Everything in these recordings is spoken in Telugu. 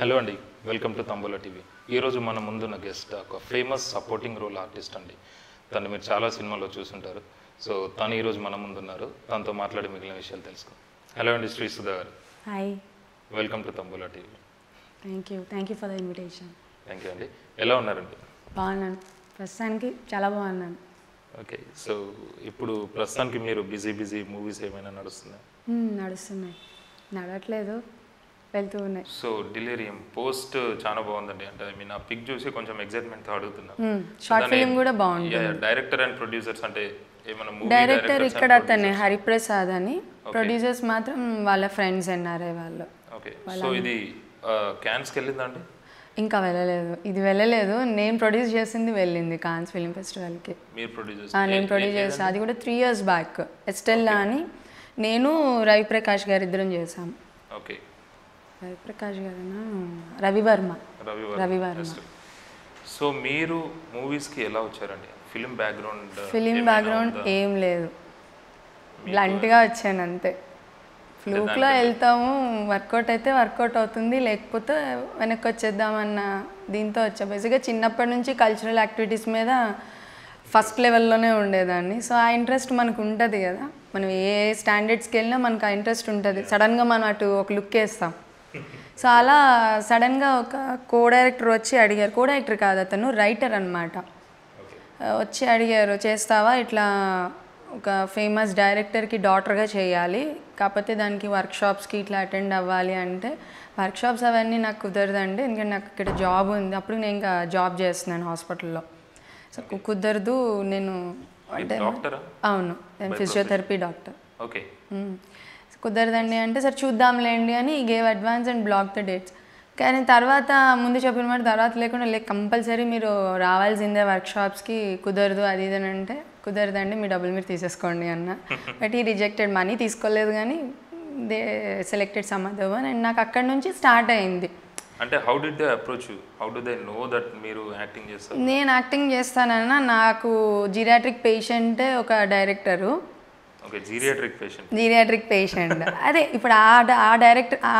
హలో అండి వెల్కమ్ టు తంబోలా టీవీ ఈరోజు మన ముందున్న గెస్ట్ ఒక ఫేమస్ సపోర్టింగ్ రోల్ ఆర్టిస్ట్ అండి తను మీరు చాలా సినిమాల్లో చూసుంటారు సో తను ఈరోజు మన ముందున్నారు తనతో మాట్లాడి మిగిలిన విషయాలు తెలుసుకో హలో అండి శ్రీ సుధా గారు hi welcome to Tambola TV thank you thank you for the invitation thank you అండి ఎలా ఉన్నారండి బాగున్నాను ప్రస్తుతానికి చాలా బాగున్నాను ఓకే సో ఇప్పుడు ప్రస్తుతానికి మీరు బిజీ బిజీ మూవీస్ ఏమైనా నడుస్తున్నాయి మ్మ్, నడుస్తున్నాయి నడవట్లేదు వెళ్తూ ఉన్నాయి సో డిలీరియం పోస్ట్ చాలా బాగుందండి అంటే ఐ మీన్ ఆ పిక్ చూసి కొంచెం ఎగ్జైట్మెంట్తో అడుగుతున్నా మ్మ్, షార్ట్ ఫిలిం కూడా బాగుంది డైరెక్టర్ అండ్ ప్రొడ్యూసర్స్ అంటే ఏమైనా మూవీ డైరెక్టర్ ఇక్కడ అతనే హరిప్రసాద్ అని ప్రొడ్యూసర్స్ మాత్రం వాళ్ళ ఫ్రెండ్స్ ఎన్ఆర్ఐ వాళ్ళు ఓకే సో ఇది క్యాన్స్కి వెళ్ళిందండి ఇంకా వెళ్ళలేదు ఇది వెళ్ళలేదు నేను ప్రొడ్యూస్ చేసింది వెళ్ళింది కాన్స్ ఫిలిం ఫెస్టివల్కి మీరు ప్రొడ్యూసర్స్ ఆ, నేను ప్రొడ్యూస్ చేస్తాను అది కూడా త్రీ ఇయర్స్ బ్యాక్ ఎస్టెల్లా అని నేను రవిప్రకాష్ గారు ఇద్దరం చేసాం ఓకే రవిప్రకాష్ గారేనా రవివర్మ రవి రవివర్మ సో మీరు మూవీస్కి ఎలా వచ్చారండి ఫిలిం బ్యాక్గ్రౌండ్ ఫిలిం బ్యాక్గ్రౌండ్ ఏం లేదు బ్లంట్గా వచ్చాను అంతే ఫ్లూక్లో వెళ్తాము వర్కౌట్ అయితే వర్కౌట్ అవుతుంది లేకపోతే వెనక్కి వచ్చేద్దామన్న దీంతో వచ్చా బేసిక్గా చిన్నప్పటి నుంచి కల్చరల్ యాక్టివిటీస్ మీద ఫస్ట్ లెవెల్లోనే ఉండేదాన్ని సో ఆ ఇంట్రెస్ట్ మనకు ఉంటుంది కదా మనం ఏ స్టాండర్డ్స్కి వెళ్ళినా మనకు ఆ ఇంట్రెస్ట్ ఉంటుంది సడన్గా మనం అటు ఒక లుక్ వేస్తాం సో అలా సడన్గా ఒక కో డైరెక్టర్ వచ్చి అడిగారు కో డైరెక్టర్ కాదు అతను రైటర్ అనమాట వచ్చి అడిగారు చేస్తావా ఇట్లా ఒక ఫేమస్ డైరెక్టర్కి డాటర్గా చేయాలి కాకపోతే దానికి వర్క్షాప్స్కి ఇట్లా అటెండ్ అవ్వాలి అంటే వర్క్షాప్స్ అవన్నీ నాకు కుదరదండి ఎందుకంటే నాకు ఇక్కడ జాబ్ ఉంది అప్పుడు నేను ఇంకా జాబ్ చేస్తున్నాను హాస్పిటల్లో సో కు- కుదరదు నేను అంటే డాక్టరా అవును నేను ఫిజియోథెరపీ డాక్టర్ ఓకే మ్మ్. కుదరదండి అంటే సరే చూద్దాంలేండి అని gave advance and block the dates కానీ తర్వాత ముందు చెప్పిన మాట తర్వాత లేకుండా లైక్ కంపల్సరీ మీరు రావాల్సిందే వర్క్షాప్స్కి కుదరదు అది ఇది అని అంటే కుదరదండి మీ డబ్బులు మీరు తీసేసుకోండి అన్న బట్ ఈ రిజెక్టెడ్ మనీ తీసుకోలేదు కానీ they selected some other one and నాకు అక్కడ నుంచి స్టార్ట్ అయింది అంటే how did they approach you how do they know that మీరు యాక్టింగ్ చేస్తారు నేను యాక్టింగ్ చేస్తానన్న నాకు జీరియాట్రిక్ పేషెంటే ఒక director okay geriatric patient geriatric patient అదే ఇప్పుడు ఆ డ- ఆ డైరెక్టర్ ఆ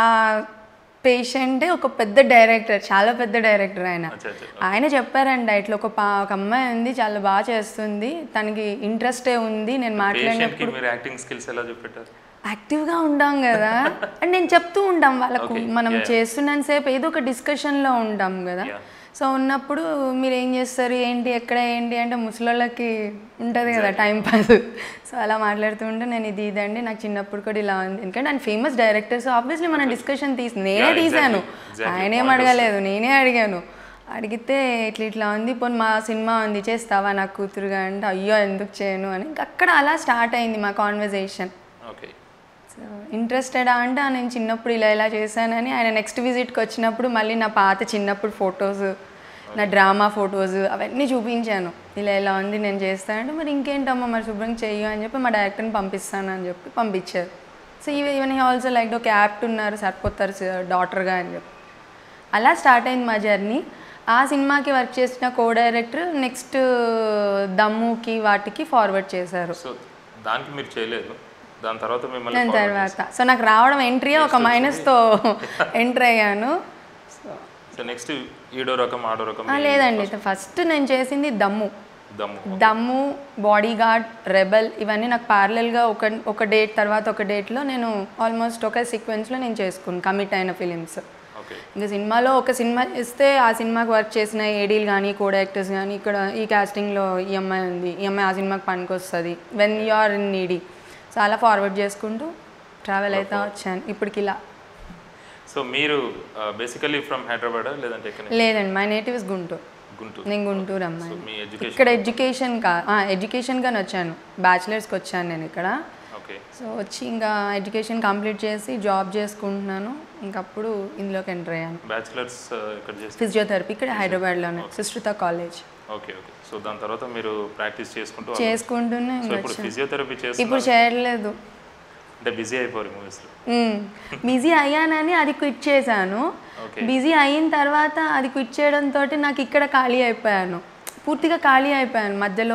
పేషెంటే ఒక పెద్ద డైరెక్టర్ చాలా పెద్ద డైరెక్టర్ ఆయన అచ్చా అచ్చా ఆయన చెప్పారంట ఇట్లా ఒక పా ఒక అమ్మాయి ఉంది చాలా బాగా చేస్తుంది తనకి ఇంట్రెస్టే ఉంది నేను మాట్లాడిన పేషెంట్కి మీరు యాక్టింగ్ స్కిల్స్ ఎలా చూపెట్టారు యాక్టివ్గా ఉంటాం కదా అండ్ నేను చెప్తూ ఉంటాం వాళ్ళకు మనం చేస్తున్నంత సేపు ఏదో ఒక డిస్కషన్లో ఉంటాం కదా Yeah. సో ఉన్నప్పుడు మీరు ఏం చేస్తారు ఏంటి ఎక్కడ ఏంటి అంటే ముసలోళ్ళకి ఉంటుంది కదా టైం పాస్ సో అలా మాట్లాడుతూ ఉంటే నేను ఇది ఇదండి నాకు చిన్నప్పుడు కూడా ఇలా ఉంది ఎందుకంటే ఆయన ఫేమస్ డైరెక్టర్ సో ఆబ్వియస్లీ మనం డిస్కషన్ తీసి నేనే Yeah, exactly. తీసాను Exactly. ఆయన ఏం అడగలేదు నేనే అడిగాను అడిగితే ఇట్లా ఇట్లా ఉంది పోనీ మా సినిమా ఉంది చేస్తావా నాకు కూతురుగా అంటే అయ్యో ఎందుకు చేయను అని ఇంక అక్కడ అలా స్టార్ట్ అయింది మా కాన్వర్జేషన్ ఓకే సో ఇంట్రెస్టెడా అంటే "ఆ, నేను చిన్నప్పుడు ఇలా ఇలా చేశానని ఆయన నెక్స్ట్ విజిట్కి వచ్చినప్పుడు మళ్ళీ నా పాత చిన్నప్పుడు ఫొటోస్ నా డ్రామా ఫొటోస్ అవన్నీ చూపించాను ఇలా ఇలా ఉంది నేను చేస్తానంటే మరి ఇంకేంటమ్మా మరి శుభ్రంగా చెయ్యు అని చెప్పి మా డైరెక్టర్ని పంపిస్తాను అని చెప్పి పంపించారు సో ఇవి ఈవెన్ ఆల్సో లైక్ ఒక యాక్ట్ ఉన్నారు సరిపోతారు డాటర్గా అని చెప్పి అలా స్టార్ట్ అయింది మా జర్నీ ఆ సినిమాకి వర్క్ చేసిన కో డైరెక్టర్ నెక్స్ట్ దమ్ముకి వాటికి ఫార్వర్డ్ చేశారు సో దానికి మీరు చేయలేదు దాని తర్వాత మిమ్మల్ని దాని forward తర్వాత సో నాకు రావడం ఎంట్రీ ఒక మైనస్తో ఎంటర్ అయ్యాను చేశారు. సో నెక్స్ట్ ఈడో రకం ఆడో రకం ఆ, లేదండి ఫస్ట్ నేను చేసింది దమ్ము దమ్ము దమ్ము బాడీ గార్డ్ రెబల్ ఇవన్నీ నాకు ప్యారలల్గా ఒక ఒక డేట్ తర్వాత ఒక డేట్లో నేను ఆల్మోస్ట్ ఒక సీక్వెన్స్లో నేను చేసుకున్నాను కమిట్ అయిన ఫిలిమ్స్ ఓకే ఇంకా సినిమాలో ఒక సినిమా ఇస్తే ఆ సినిమాకి వర్క్ చేసిన ఏడీలు కానీ కోడ్ యాక్టర్స్ కానీ ఇక్కడ ఈ కాస్టింగ్లో ఈ అమ్మాయి ఉంది ఈ అమ్మాయి ఆ సినిమాకి పనికి వస్తుంది when you are in needy so అలా ఫార్వర్డ్ చేసుకుంటూ ట్రావెల్ అవుతా వచ్చాను ఇప్పటికి ఇలా సో మీరు బేసికలీ ఫ్రమ్ హైదరాబాద్ లేదంటే ఎక్కడ లేదండి my native is Guntur Guntur నేను గుంటూరు సో అమ్మాయి మీ ఎడ్యుకేషన్ ఇక్కడ ఎడ్యుకేషన్ కా ఎడ్యుకేషన్ కానీ వచ్చాను బ్యాచిలర్స్కి వచ్చాను నేను ఇక్కడ ఓకే సో వచ్చి ఇంకా ఎడ్యుకేషన్ కంప్లీట్ చేసి జాబ్ చేసుకుంటున్నాను ఇంకప్పుడు ఇందులోకి ఎంటర్ అయ్యాను బ్యాచిలర్స్ ఇక్కడ చేసి ఫిజియోథెరపీ ఇక్కడ హైదరాబాద్లోనే Sushruta college okay okay so దాని తర్వాత మీరు ప్రాక్టీస్ చేసుకుంటూ చేసుకుంటూనే సో ఇంకా ఇప్పుడు వచ్చాను ఫిజియోథెరపీ చేస్తున్నారు ఇప్పుడు చేయట్లేదు అంటే బిజీ అయిపోరు మూవీస్లో బిజీ అయ్యానని అది క్విట్ చేశాను ఓకే బిజీ అయిన తర్వాత అది క్విట్ చేయడంతో నాకు ఇక్కడ ఖాళీ అయిపోయాను పూర్తిగా ఖాళీ అయిపోయాను మధ్యలో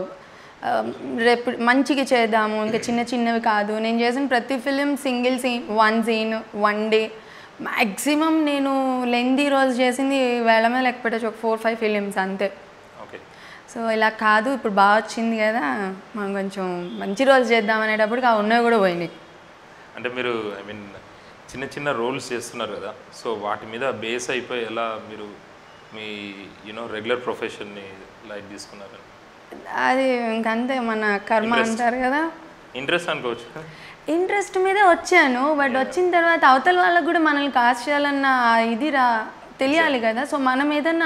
ఆ, రేపు మంచిగా చేద్దాము ఇంకా చిన్న చిన్నవి కాదు నేను చేసిన ప్రతి film single scene one scene one day maximum నేను లెందీ రోజు చేసింది వేళ మీద లెక్క పెట్టచ్చు ఒక ఫోర్ ఫైవ్ ఫిలిమ్స్ అంతే ఓకే సో ఇలా కాదు ఇప్పుడు బాగా వచ్చింది కదా మనం కొంచెం మంచి రోజు చేద్దాం అనేటప్పటికి ఆ ఉన్నవి కూడా పోయినాయి అంటే మీరు ఐ మీన్ చిన్న చిన్న రోల్స్ చేస్తున్నారు కదా సో వాటి మీద బేస్ అయిపోయి ఎలా మీరు మీ యూనో రెగ్యులర్ ప్రొఫెషన్ని లైట్ తీసుకున్నారు అది ఇంకంతే మన కర్మ అంటారు కదా ఇంట్రెస్ట్ అనుకోవచ్చు ఇంట్రెస్ట్ మీదే వచ్చాను బట్ వచ్చిన తర్వాత అవతల వాళ్ళకు కూడా మనల్ని కాస్ట్ చేయాలన్న ఆ ఇది రా తెలియాలి కదా సో మనం ఏదన్నా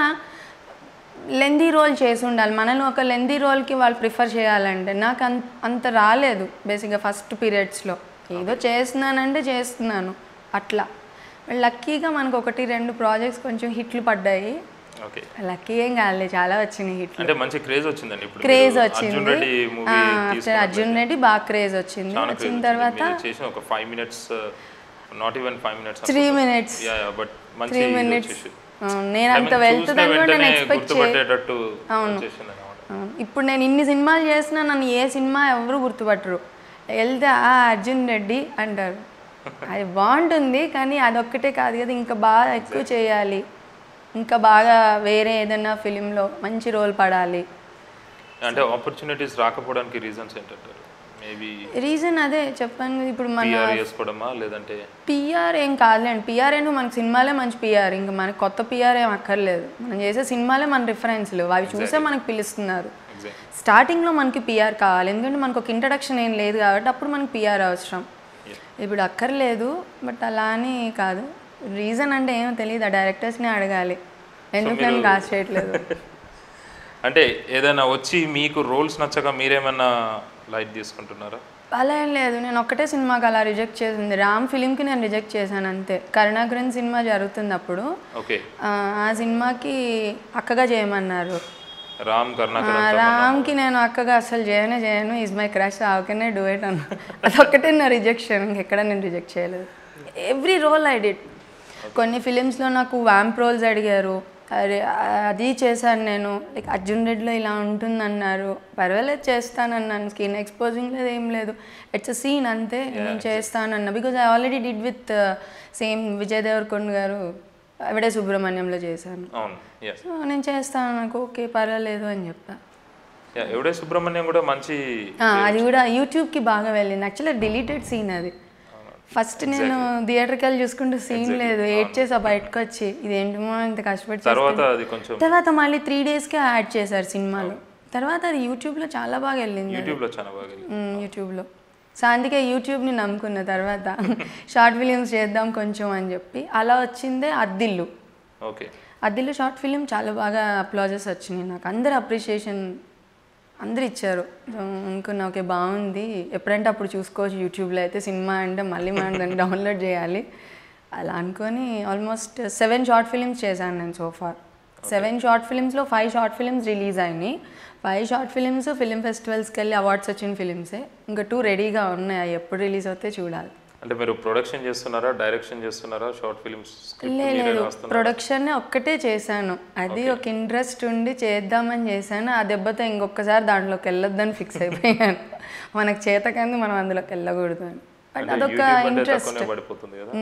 లెందీ రోల్ చేసి ఉండాలి మనల్ని ఒక లెందీ రోల్కి వాళ్ళు ప్రిఫర్ చేయాలంటే నాకు అంత అంత రాలేదు బేసిక్గా ఫస్ట్ పీరియడ్స్లో ఏదో చేస్తున్నానంటే చేస్తున్నాను అట్లా లక్కీగా మనకు ఒకటి రెండు ప్రాజెక్ట్స్ కొంచెం హిట్లు పడ్డాయి ఓకే లక్కీ ఏం కాలేదు చాలా వచ్చినాయి హిట్లు అంటే మంచి క్రేజ్ వచ్చిందండి ఇప్పుడు క్రేజ్ మీరు వచ్చింది అర్జున్ రెడ్డి మూవీ ఆఫ్టర్ అర్జున్ రెడ్డి బాగా క్రేజ్ వచ్చింది చాలా వచ్చిన క్రేజ్ తర్వాత మీరు చేసిన ఒక five minutes not even five minutes three minutes yeah but మంచి త్రీ ఇది మినిట్స్ వచ్చేసి నేను అంత చూసిన వెళ్తుందని కూడా నేను వెంటనే ఎక్స్పెక్ట్ చే గుర్తుపట్టేటట్టు వచ్చేసింది అనమాట ఇప్పుడు నేను ఇన్ని సినిమాలు చేసినా నన్ను ఏ సినిమా ఎవరు గుర్తుపట్టరు వెళ్తే ఆ అర్జున్ రెడ్డి అంటారు అది బాగుంటుంది కానీ అదొక్కటే కాదు కదా ఇంకా బాగా ఎక్కువ చేయాలి ఇంకా బాగా వేరే ఏదైనా ఫిలింలో మంచి రోల్ పడాలి అంటే ఆపర్చునిటీస్ రాకపోవడానికి రీజన్స్ ఏంటంటారు మేబీ రీజన్ అదే చెప్పాను కదా ఇప్పుడు మన పిఆర్ చేసుకోవడమా లేదంటే పిఆర్ ఏం కాదులేండి పిఆర్ ఏంటో మనకి సినిమాలే మంచి పిఆర్ ఇంకా మనకి కొత్త పిఆర్ ఏం అక్కర్లేదు మనం చేసే సినిమాలే మన రిఫరెన్స్లు అవి చూసే మనకి పిలుస్తున్నారు ఎగ్జాక్ట్ స్టార్టింగ్లో మనకి పిఆర్ కావాలి ఎందుకంటే మనకు ఒక ఇంట్రడక్షన్ ఏం లేదు కాబట్టి అప్పుడు మనకి పిఆర్ అవసరం ఇప్పుడు అక్కర్లేదు బట్ అలా అని కాదు రీజన్ అంటే ఏమో తెలియదు ఆ డైరెక్టర్స్ని అడగాలి ఎందుకు నేను కాస్ట్ చేయట్లేదు అంటే ఏదైనా వచ్చి మీకు రోల్స్ నచ్చక మీరేమన్నా లైట్ తీసుకుంటున్నారా అలా ఏం లేదు నేను ఒక్కటే సినిమాకి అలా రిజెక్ట్ చేసింది రామ్ ఫిలింకి నేను రిజెక్ట్ చేశాను అంతే కరుణాకరన్ సినిమా జరుగుతుంది అప్పుడు ఓకే ఆ, ఆ సినిమాకి అక్కగా చేయమన్నారు రామ్ కర్ణాకర్ ఆ, రామ్కి నేను అక్కగా అసలు చేయనే చేయను ఈజ్ మై క్రష్ ఆవుకనే డూ ఇట్ అన్న అదొక్కటే నా రిజెక్షన్ ఇంకెక్కడ నేను రిజెక్ట్ చేయలేదు ఎవ్రీ రోల్ ఐ డిడ్ కొన్ని ఫిలిమ్స్లో నాకు వ్యాంప్ రోల్స్ అడిగారు అరే అది చేశాను నేను లైక్ అర్జున్ రెడ్డిలో ఇలా ఉంటుందన్నారు పర్వాలేదు చేస్తానన్నాను స్కిన్ ఎక్స్పోజింగ్ లేదు ఏం లేదు ఇట్స్ అ సీన్ అంతే నేను చేస్తానన్నా because I already did with same Vijay Deverakonda గారు విడే సుబ్రహ్మణ్యంలో చేశాను అవును ఎస్ సో నేను చేస్తాను నాకు ఓకే పర్వాలేదు అని చెప్పా ఎవడే సుబ్రహ్మణ్యం కూడా మంచి ఆ, అది కూడా యూట్యూబ్కి బాగా వెళ్ళింది యాక్చువల్లీ డిలీటెడ్ సీన్ అది ఫస్ట్ నేను థియేటర్కి వెళ్ళి చూసుకుంటే సీన్ లేదు ఏడ్ చేసా బయటకు వచ్చి ఇదేంటమో ఇంత కష్టపడి చేస్తే- తర్వాత అది కొంచెం తర్వాత మళ్ళీ త్రీ డేస్కే యాడ్ చేశారు సినిమాలో తర్వాత అది యూట్యూబ్లో చాలా బాగా వెళ్ళింది యూట్యూబ్ లో చాలా బాగా వెళ్ళింది. మ్మ్, యూట్యూబ్లో సో అందుకే యూట్యూబ్ని నమ్ముకున్న తర్వాత షార్ట్ ఫిలిమ్స్ చేద్దాం కొంచెం అని చెప్పి అలా వచ్చిందే Addillu okay Addillu short film చాలా బాగా అప్లాజెస్ వచ్చినాయి నాకు అందరు అప్రిషియేషన్ అందరు ఇచ్చారు సో అనుకున్నా ఓకే బాగుంది ఎప్పుడంటే అప్పుడు చూసుకోవచ్చు యూట్యూబ్లో అయితే సినిమా అంటే మళ్ళీ మనం దాన్ని డౌన్లోడ్ చేయాలి అలా అనుకొని ఆల్మోస్ట్ సెవెన్ షార్ట్ ఫిలిమ్స్ చేశాను నేను సోఫార్ సెవెన్ షార్ట్ ఫిలిమ్స్లో ఫైవ్ షార్ట్ ఫిలిమ్స్ రిలీజ్ అయినాయి ఫైవ్ షార్ట్ ఫిలిమ్స్ ఫిలిం ఫెస్టివల్స్కి వెళ్ళి అవార్డ్స్ వచ్చిన ఫిలిమ్సే ఇంకా టూ రెడీగా ఉన్నాయి అవి ఎప్పుడు రిలీజ్ అవుతే చూడాలి అంటే మీరు ప్రొడక్షన్ చేస్తున్నారా డైరెక్షన్ చేస్తున్నారా షార్ట్ ఫిల్మ్స్ లే- లేదు ప్రొడక్షన్ ఒక్కటే చేశాను అది ఒక ఇంట్రెస్ట్ ఉండి చేద్దామని చేశాను ఆ దెబ్బతో ఇంకొకసారి దాంట్లోకి వెళ్ళొద్దని ఫిక్స్ అయిపోయాను మనకు చేత కానీ మనం అందులోకి వెళ్ళకూడదు అని బట్ అదొక ఇంట్రెస్ట్ తక్కువనే పడిపోతుంది కదా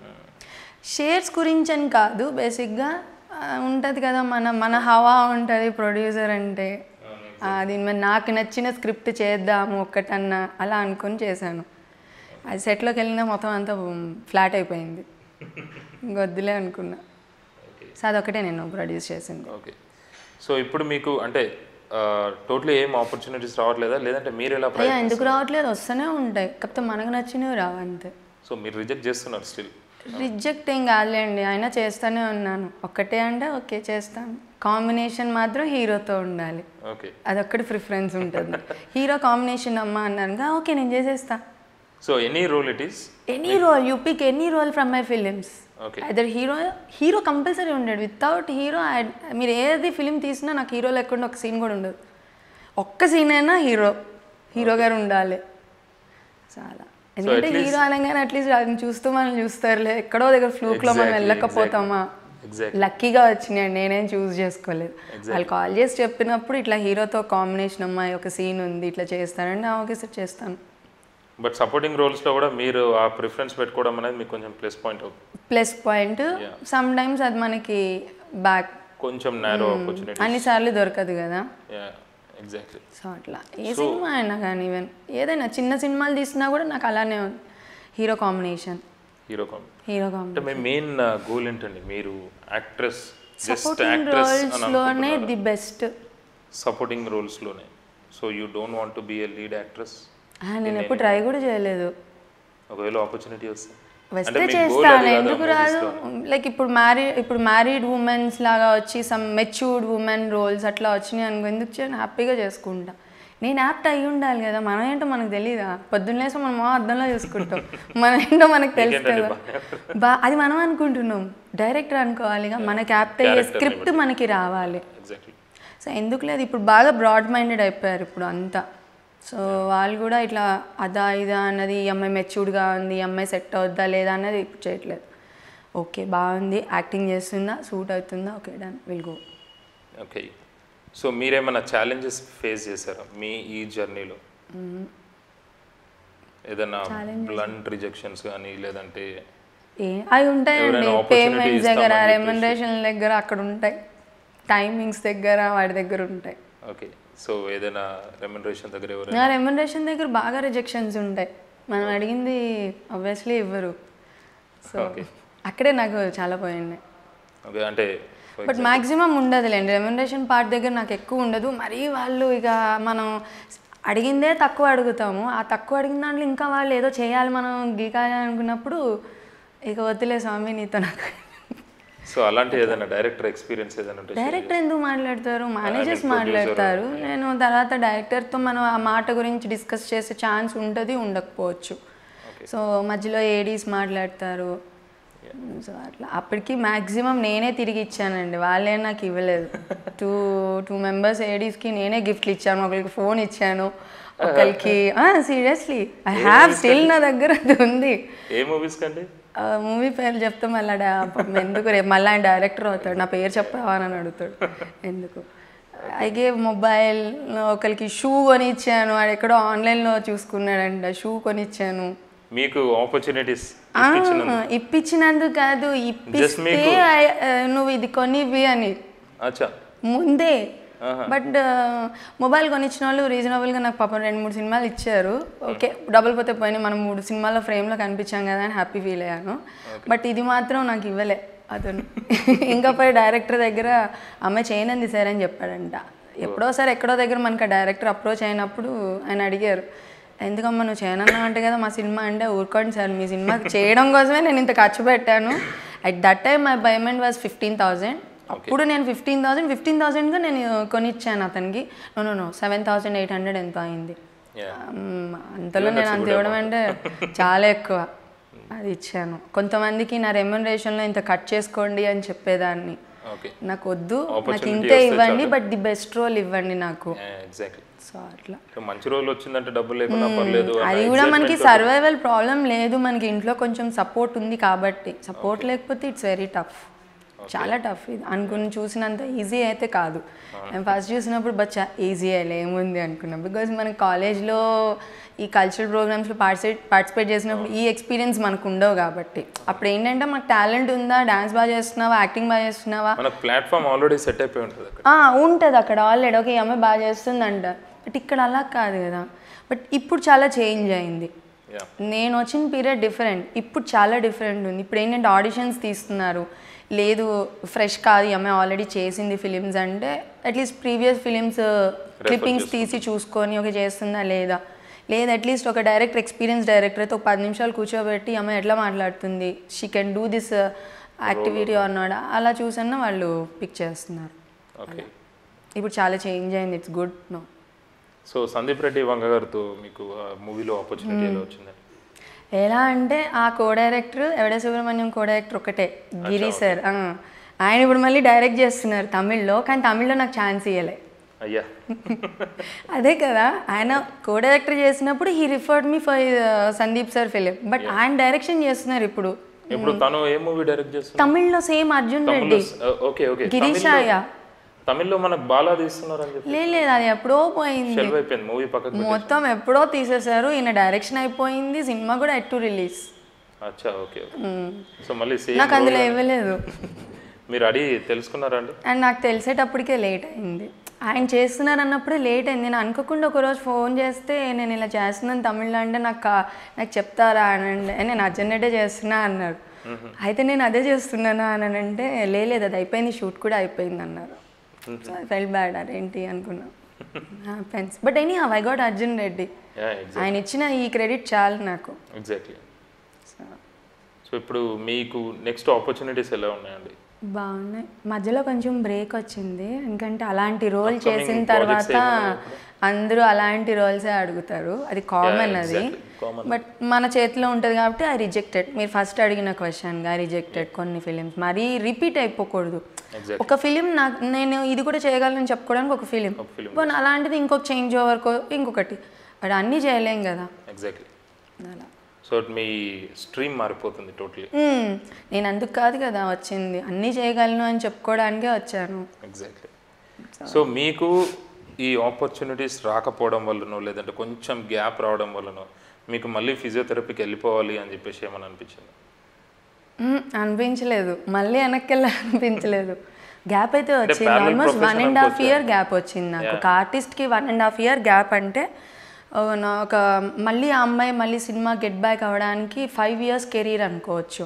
షేర్స్ గురించి అని కాదు బేసిక్గా ఉంటుంది కదా మన మన హవా ఉంటుంది ప్రొడ్యూసర్ అంటే ఆ, దీని మీద నాకు నచ్చిన స్క్రిప్ట్ చేద్దాము ఒక్కటన్నా అలా అనుకొని చేశాను అది సెట్లోకి వెళ్ళినా మొత్తం అంతా ఫ్లాట్ అయిపోయింది ఇంకొద్దులే అనుకున్నా సో అదొకటే నేను ప్రొడ్యూస్ చేసింది ఓకే సో ఇప్పుడు మీకు అంటే టోటలీ ఏం ఆపర్చునిటీస్ రావట్లేదా లేదంటే మీరు ఎలా అయ్యా ఎందుకు రావట్లేదు వస్తూనే ఉంటాయి కాకపోతే మనకు నచ్చినవి రావు అంతే సో మీరు రిజెక్ట్ చేస్తున్నారు స్టిల్ రిజెక్ట్ ఏం కాదులేండి అయినా చేస్తూనే ఉన్నాను ఒక్కటే అంటే ఓకే చేస్తాను కాంబినేషన్ మాత్రం హీరోతో ఉండాలి ఓకే అదొక్కటి ప్రిఫరెన్స్ ఉంటుంది హీరో కాంబినేషన్ అమ్మ అన్నాను ఓకే నేను చేసేస్తా so any role it is any role you pick any role from my films okay other hero hero compulsory ఉండడు వితౌట్ హీరో మీరు ఏది ఫిలిం తీసినా నాకు హీరో లేకుండా ఒక సీన్ కూడా ఉండదు ఒక్క సీన్ అయినా హీరో హీరో గారు ఉండాలి చాలా ఎందుకంటే హీరో అనగానే అట్లీస్ట్ అది చూస్తూ మనం చూస్తారులే ఎక్కడో దగ్గర ఫ్లూక్లో మనం Exactly, వెళ్ళకపోతామా ఎగ్జాక్ట్ లక్కీగా వచ్చినాయి నేనేం చూస్ చేసుకోలేదు వాళ్ళు కాల్ చేసి చెప్పినప్పుడు ఇట్లా హీరోతో కాంబినేషన్ అమ్మాయి ఒక సీన్ ఉంది ఇట్లా చేస్తానంటే "ఆ, ఓకే సార్ చేస్తాను బట్ సపోర్టింగ్ రోల్స్లో కూడా మీరు ఆ ప్రిఫరెన్స్ పెట్టుకోవడం అనేది మీకు కొంచెం ప్లస్ పాయింట్ అవుతుంది ప్లస్ పాయింట్ సమ్ టైమ్స్ అది మనకి బ్యాక్ కొంచెం నేరో ఆపర్చునిటీ అన్నిసార్లు దొరకదు కదా ఎగ్జాక్ట్లీ సో అట్లా ఏ సినిమా అయినా కానీ ఈవెన్ ఏదైనా చిన్న సినిమాలు తీసినా కూడా నాకు అలానే ఉంది హీరో కాంబినేషన్ హీరో కామ్ హీరో కాంబినేషన్ అంటే మీ మెయిన్ గోల్ ఏంటండి మీరు యాక్ట్రెస్ జస్ట్ సపోర్టింగ్ యాక్ట్రెస్ రోల్స్లోనే ది బెస్ట్ సపోర్టింగ్ రోల్స్లోనే so you don't want to be a lead actress నేను ఎప్పుడు ట్రై కూడా చేయలేదు ఒకవేళ ఆపర్చునిటీ వస్తే వస్తే చేస్తాను ఎందుకు రాదు లైక్ ఇప్పుడు మ్యారీ ఇప్పుడు మ్యారీడ్ ఉమెన్స్ లాగా వచ్చి సమ్ మెచ్యూర్డ్ ఉమెన్ రోల్స్ అట్లా వచ్చినాయి అనుకో ఎందుకు చేయను హ్యాపీగా చేసుకుంటా నేను యాప్ట్ అయి ఉండాలి కదా మనం ఏంటో మనకు తెలియదా పొద్దున్న లేసి మనం మా అద్దంలో చూసుకుంటాం మన ఏంటో మనకు తెలుసు కదా బా అది మనం అనుకుంటున్నాం డైరెక్టర్ అనుకోవాలిగా మనకి యాప్ట్ అయ్యే స్క్రిప్ట్ మనకి రావాలి ఎగ్జాక్ట్లీ సో ఎందుకు లేదు ఇప్పుడు బాగా బ్రాడ్ మైండెడ్ అయిపోయారు ఇప్పుడు అంతా సో వాళ్ళు కూడా ఇట్లా అదా ఇదా అన్నది ఈ అమ్మాయి మెచ్యూర్డ్గా ఉంది ఈ అమ్మాయి సెట్ అవుద్దా లేదా అన్నది ఇప్పుడు చేయట్లేదు ఓకే బాగుంది యాక్టింగ్ చేస్తుందా సూట్ అవుతుందా okay done will go okay so మీరేమైనా ఛాలెంజెస్ ఫేస్ చేశారా మీ ఈ జర్నీలో ఏదైనా బ్లంట్ రిజెక్షన్స్ కానీ లేదంటే ఏ అవి ఉంటాయండి ఎవరైనా opportunity పేమెంట్స్ దగ్గర ఇస్తామని రెమ్యునరేషన్ దగ్గర అక్కడ ఉంటాయి టైమింగ్స్ దగ్గర వాడి దగ్గర ఉంటాయి ఓకే సో ఏదైనా రెమ్యునరేషన్ దగ్గర ఎవరైనా నా రెమ్యునరేషన్ దగ్గర బాగా రిజెక్షన్స్ ఉంటాయి మనం అడిగింది ఆబ్వియస్లీ ఇవ్వరు సో అక్కడే నాకు చాలా పోయింది ఓకే అంటే బట్ మాక్సిమం ఉండదులేండి రెమ్యునరేషన్ పార్ట్ దగ్గర నాకు ఎక్కువ ఉండదు మరీ వాళ్ళు ఇక మనం అడిగిందే తక్కువ అడుగుతాము ఆ తక్కువ అడిగిన దాంట్లో ఇంకా వాళ్ళు ఏదో చేయాలి మనం గీకాలి అనుకున్నప్పుడు ఇక వద్దులే స్వామి నీతో నాకు సో అలాంటి ఏదైనా డైరెక్టర్ ఎక్స్పీరియన్స్ ఏదైనా ఉంటే డైరెక్టర్ ఎందుకు మాట్లాడతారు మేనేజర్స్ మాట్లాడతారు నేను తర్వాత డైరెక్టర్తో మనం ఆ మాట గురించి డిస్కస్ చేసే ఛాన్స్ ఉంటుంది ఉండకపోవచ్చు సో మధ్యలో ఏడీస్ మాట్లాడతారు సో అట్లా అప్పటికి మ్యాక్సిమం నేనే తిరిగి ఇచ్చానండి వాళ్ళే నాకు ఇవ్వలేదు టూ టూ మెంబర్స్ ఏడీస్కి నేనే గిఫ్ట్లు ఇచ్చాను ఒకరికి ఫోన్ ఇచ్చాను ఒకరికి సీరియస్లీ ఐ హ్యావ్ స్టిల్ నా దగ్గర అది ఉంది ఏ మూవీస్ కండి మూవీ పేరు చెప్తే మళ్ళీ డా- పాపం ఎందుకు రేపు మళ్ళీ ఆయన డైరెక్టర్ అవుతాడు నా పేరు చెప్పావా అని అడుగుతాడు ఎందుకు ఐ గేవ్ మొబైల్ ఒకరికి షూ కొని ఇచ్చాను వాడు ఎక్కడో ఆన్లైన్లో చూసుకున్నాడంట షూ కొనిచ్చాను మీకు ఆపర్చునిటీస్ ఆ, ఇప్పించినందుకు కాదు ఇప్పిస్తే I- ఆ, నువ్వు ఇది కొనివి అని అచ్చా ముందే బట్ మొబైల్ కొనిచ్చిన వాళ్ళు రీజనబుల్గా నాకు పాపం రెండు మూడు సినిమాలు ఇచ్చారు ఓకే డబ్బులు పోతే పోయినాయి మనం మూడు సినిమాల ఫ్రేమ్లో కనిపించాం కదా అని హ్యాపీ ఫీల్ అయ్యాను బట్ ఇది మాత్రం నాకు ఇవ్వలే అతను ఇంకా పోయి డైరెక్టర్ దగ్గర అమ్మాయి చేయనంది సార్ అని చెప్పాడంట ఎప్పుడోసారి ఎక్కడో దగ్గర మనకి డైరెక్టర్ అప్రోచ్ అయినప్పుడు ఆయన అడిగారు ఎందుకమ్మా నువ్వు చేయనన్నా అంటే కదా మా సినిమా అంటే ఊరుకోండి సార్ మీ సినిమా చేయడం కోసమే నేను ఇంత ఖర్చు పెట్టాను at that time my payment was fifteen thousand అప్పుడు నేను ఫిఫ్టీన్ థౌసండ్ ఫిఫ్టీన్ థౌసండ్గా నేను కొనిచ్చాను అతనికి no no no seven thousand eight hundred ఎంతో అయింది Yeah. మ్, అంతలో నేను అంత ఇవ్వడం అంటే చాలా ఎక్కువ అది ఇచ్చాను కొంతమందికి నా రెమ్యునరేషన్లో ఇంత కట్ చేసుకోండి అని చెప్పేదాన్ని ఓకే నాకు వద్దు నాకు Opportunity ఇంతే వస్తే ఇవ్వండి బట్ ది బెస్ట్ రోల్ ఇవ్వండి నాకు ఎగ్జాక్ట్లీ సో అట్లా మంచి రోజులు వచ్చిందంటే డబ్బులు లేకుండా పర్లేదు అన్న అది కూడా మనకి excitement సర్వైవల్ ప్రాబ్లం లేదు మనకి ఇంట్లో కొంచెం సపోర్ట్ ఉంది కాబట్టి సపోర్ట్ లేకపోతే ఇట్స్ వెరీ టఫ్ చాలా టఫ్ ఇది అనుకుని చూసినంత ఈజీ అయితే కాదు నేను ఫస్ట్ చూసినప్పుడు బచ్చా ఈజీ అయ్యలే ఏముంది అనుకున్నాం బికాజ్ మన కాలేజ్లో ఈ కల్చరల్ ప్రోగ్రామ్స్లో పార్టిసిపేట్ పార్టిసిపేట్ చేసినప్పుడు ఈ ఎక్స్పీరియన్స్ మనకు ఉండవు కాబట్టి అప్పుడు ఏంటంటే మనకు టాలెంట్ ఉందా డాన్స్ బాగా చేస్తున్నావా యాక్టింగ్ బాగా చేస్తున్నావా మనకు ప్లాట్ఫామ్ ఆల్రెడీ సెట్ అయిపోయి ఉంటుంది అక్కడ ఉంటుంది అక్కడ ఆల్రెడీ ఓకే ఈ అమ్మాయి బాగా చేస్తుందంట బట్ ఇక్కడ అలా కాదు కదా బట్ ఇప్పుడు చాలా చేంజ్ అయింది యా నేను వచ్చిన పీరియడ్ డిఫరెంట్ ఇప్పుడు చాలా డిఫరెంట్ ఉంది ఇప్పుడు ఏంటంటే ఆడిషన్స్ తీస్తున్నారు లేదు ఫ్రెష్ కాదు ఈ అమ్మాయి ఆల్రెడీ చేసింది ఫిలిమ్స్ అంటే అట్లీస్ట్ ప్రీవియస్ ఫిలిమ్స్ క్లిప్పింగ్స్ తీసి చూసుకొని ఒక చేస్తుందా లేదా లేదు అట్లీస్ట్ ఒక డైరెక్టర్ ఎక్స్పీరియన్స్ డైరెక్టర్ అయితే ఒక పది నిమిషాలు కూర్చోబెట్టి ఈ అమ్మాయి ఎట్లా మాట్లాడుతుంది she can do this activity అన్నాడు అలా చూసన్నా వాళ్ళు పిక్ చేస్తున్నారు ఓకే ఇప్పుడు చాలా చేంజ్ అయింది it's good no so Sandeep Reddy Vanga గారితో మీకు మూవీలో ఆపర్చునిటీ ఎలా వచ్చింది ఎలా అంటే ఆ కో డైరెక్టర్ ఎవడే సుబ్రహ్మణ్యం కో డైరెక్టర్ ఒకటే గిరి సార్ ఆ. ఆయన ఇప్పుడు మళ్ళీ డైరెక్ట్ చేస్తున్నారు తమిళ్లో కానీ తమిళ్లో నాకు ఛాన్స్ ఇవ్వలే అయ్యా అదే కదా ఆయన కో డైరెక్టర్ చేసినప్పుడు he referred me for Sandeep sir film but ఆయన డైరెక్షన్ చేస్తున్నారు ఇప్పుడు ఇప్పుడు తను ఏ మూవీ డైరెక్ట్ చేస్తుంది తమిళ్లో same Arjun Reddy okay okay Gireesaaya తమిళ్లో మనకు బాలా తీస్తున్నారు అని చెప్పి లేదు లేదు అది ఎప్పుడో పోయింది షెల్వ్ అయిపోయింది మూవీ పక్కకు పెట్టి- మొత్తం ఎప్పుడో తీసేశారు ఈయన డైరెక్షన్ అయిపోయింది సినిమా కూడా ఎట్టు రిలీజ్ అచ్చా ఓకే ఓకే సో మళ్ళీ సేమ్ నాకు అందులో ఇవ్వలేదు మీరు అడిగి తెలుసుకున్నారా అండి అండ్ నాకు తెలిసేటప్పటికే లేట్ అయింది ఆయన చేస్తున్నారు అన్నప్పుడే లేట్ అయింది నేను అనుకోకుండా ఒకరోజు ఫోన్ చేస్తే నేను ఇలా చేస్తున్నాను తమిళ్లో అంటే నాకు కా- నాకు చెప్తారా అని అంటే నేను అర్జెంటే చేస్తున్నా అన్నాడు అయితే నేను అదే చేస్తున్నానా అని అంటే లేదు అది అయిపోయింది షూట్ కూడా అయిపోయింది అన్నారు సో ఐ ఫెల్ బ్యాడ్ అదేంటి అనుకున్నా happens but any I got Arjun Reddy ఆయన ఇచ్చిన ఈ క్రెడిట్ చాలు నాకు ఎగ్జాక్ట్లీ సో ఇప్పుడు మీకు నెక్స్ట్ ఆపర్చునిటీస్ ఎలా ఉన్నాయండి బాగున్నాయి మధ్యలో కొంచెం బ్రేక్ వచ్చింది ఎందుకంటే అలాంటి రోల్ Upcoming చేసిన projects తర్వాత ఏమన్నా అందరూ అలాంటి రోల్సే అడుగుతారు అది కామన్ అది exactly. Common. బట్ మన చేతిలో ఉంటుంది కాబట్టి ఐ రిజెక్టెడ్ మీరు ఫస్ట్ అడిగిన క్వశ్చన్గా రిజెక్టెడ్ కొన్ని ఫిలిమ్స్ మరీ రిపీట్ అయిపోకూడదు Exactly. ఒక ఫిలిం నాకు నేను ఇది కూడా చేయగలను చెప్పుకోవడానికి ఒక ఫిలిం ఒక film. పోనీ అలాంటిది ఇంకొక చేంజ్ ఓవర్కో ఇంకొకటి బట్ అన్నీ చేయలేం కదా ఎగ్జాక్ట్లీ అలా సో మీ స్ట్రీమ్ మారిపోతుంది టోటలీ మ్మ్. నేను అందుకు కాదు కదా వచ్చింది అన్నీ చేయగలను అని చెప్పుకోవడానికే వచ్చాను ఎగ్జాక్ట్లీ సో మీకు ఈ ఆపర్చునిటీస్ రాకపోవడం వల్లనో లేదంటే కొంచెం గ్యాప్ రావడం వల్లనో మీకు మళ్ళీ ఫిజియోథెరపీకి వెళ్ళిపోవాలి అని చెప్పేసి ఏమని అనిపించింది మ్మ్, అనిపించలేదు మళ్ళీ వెనక్కి అనిపించలేదు గ్యాప్ అయితే వచ్చింది parallel almost one profession and half అనుకోవచ్చా? ఇయర్ గ్యాప్ వచ్చింది నాకు ఒక ఆర్టిస్ట్కి one and half year gap అంటే ఓ, నా ఒక మళ్ళీ ఆ అమ్మాయి మళ్ళీ సినిమా గెట్ బ్యాక్ అవ్వడానికి ఫైవ్ ఇయర్స్ కెరీర్ అనుకోవచ్చు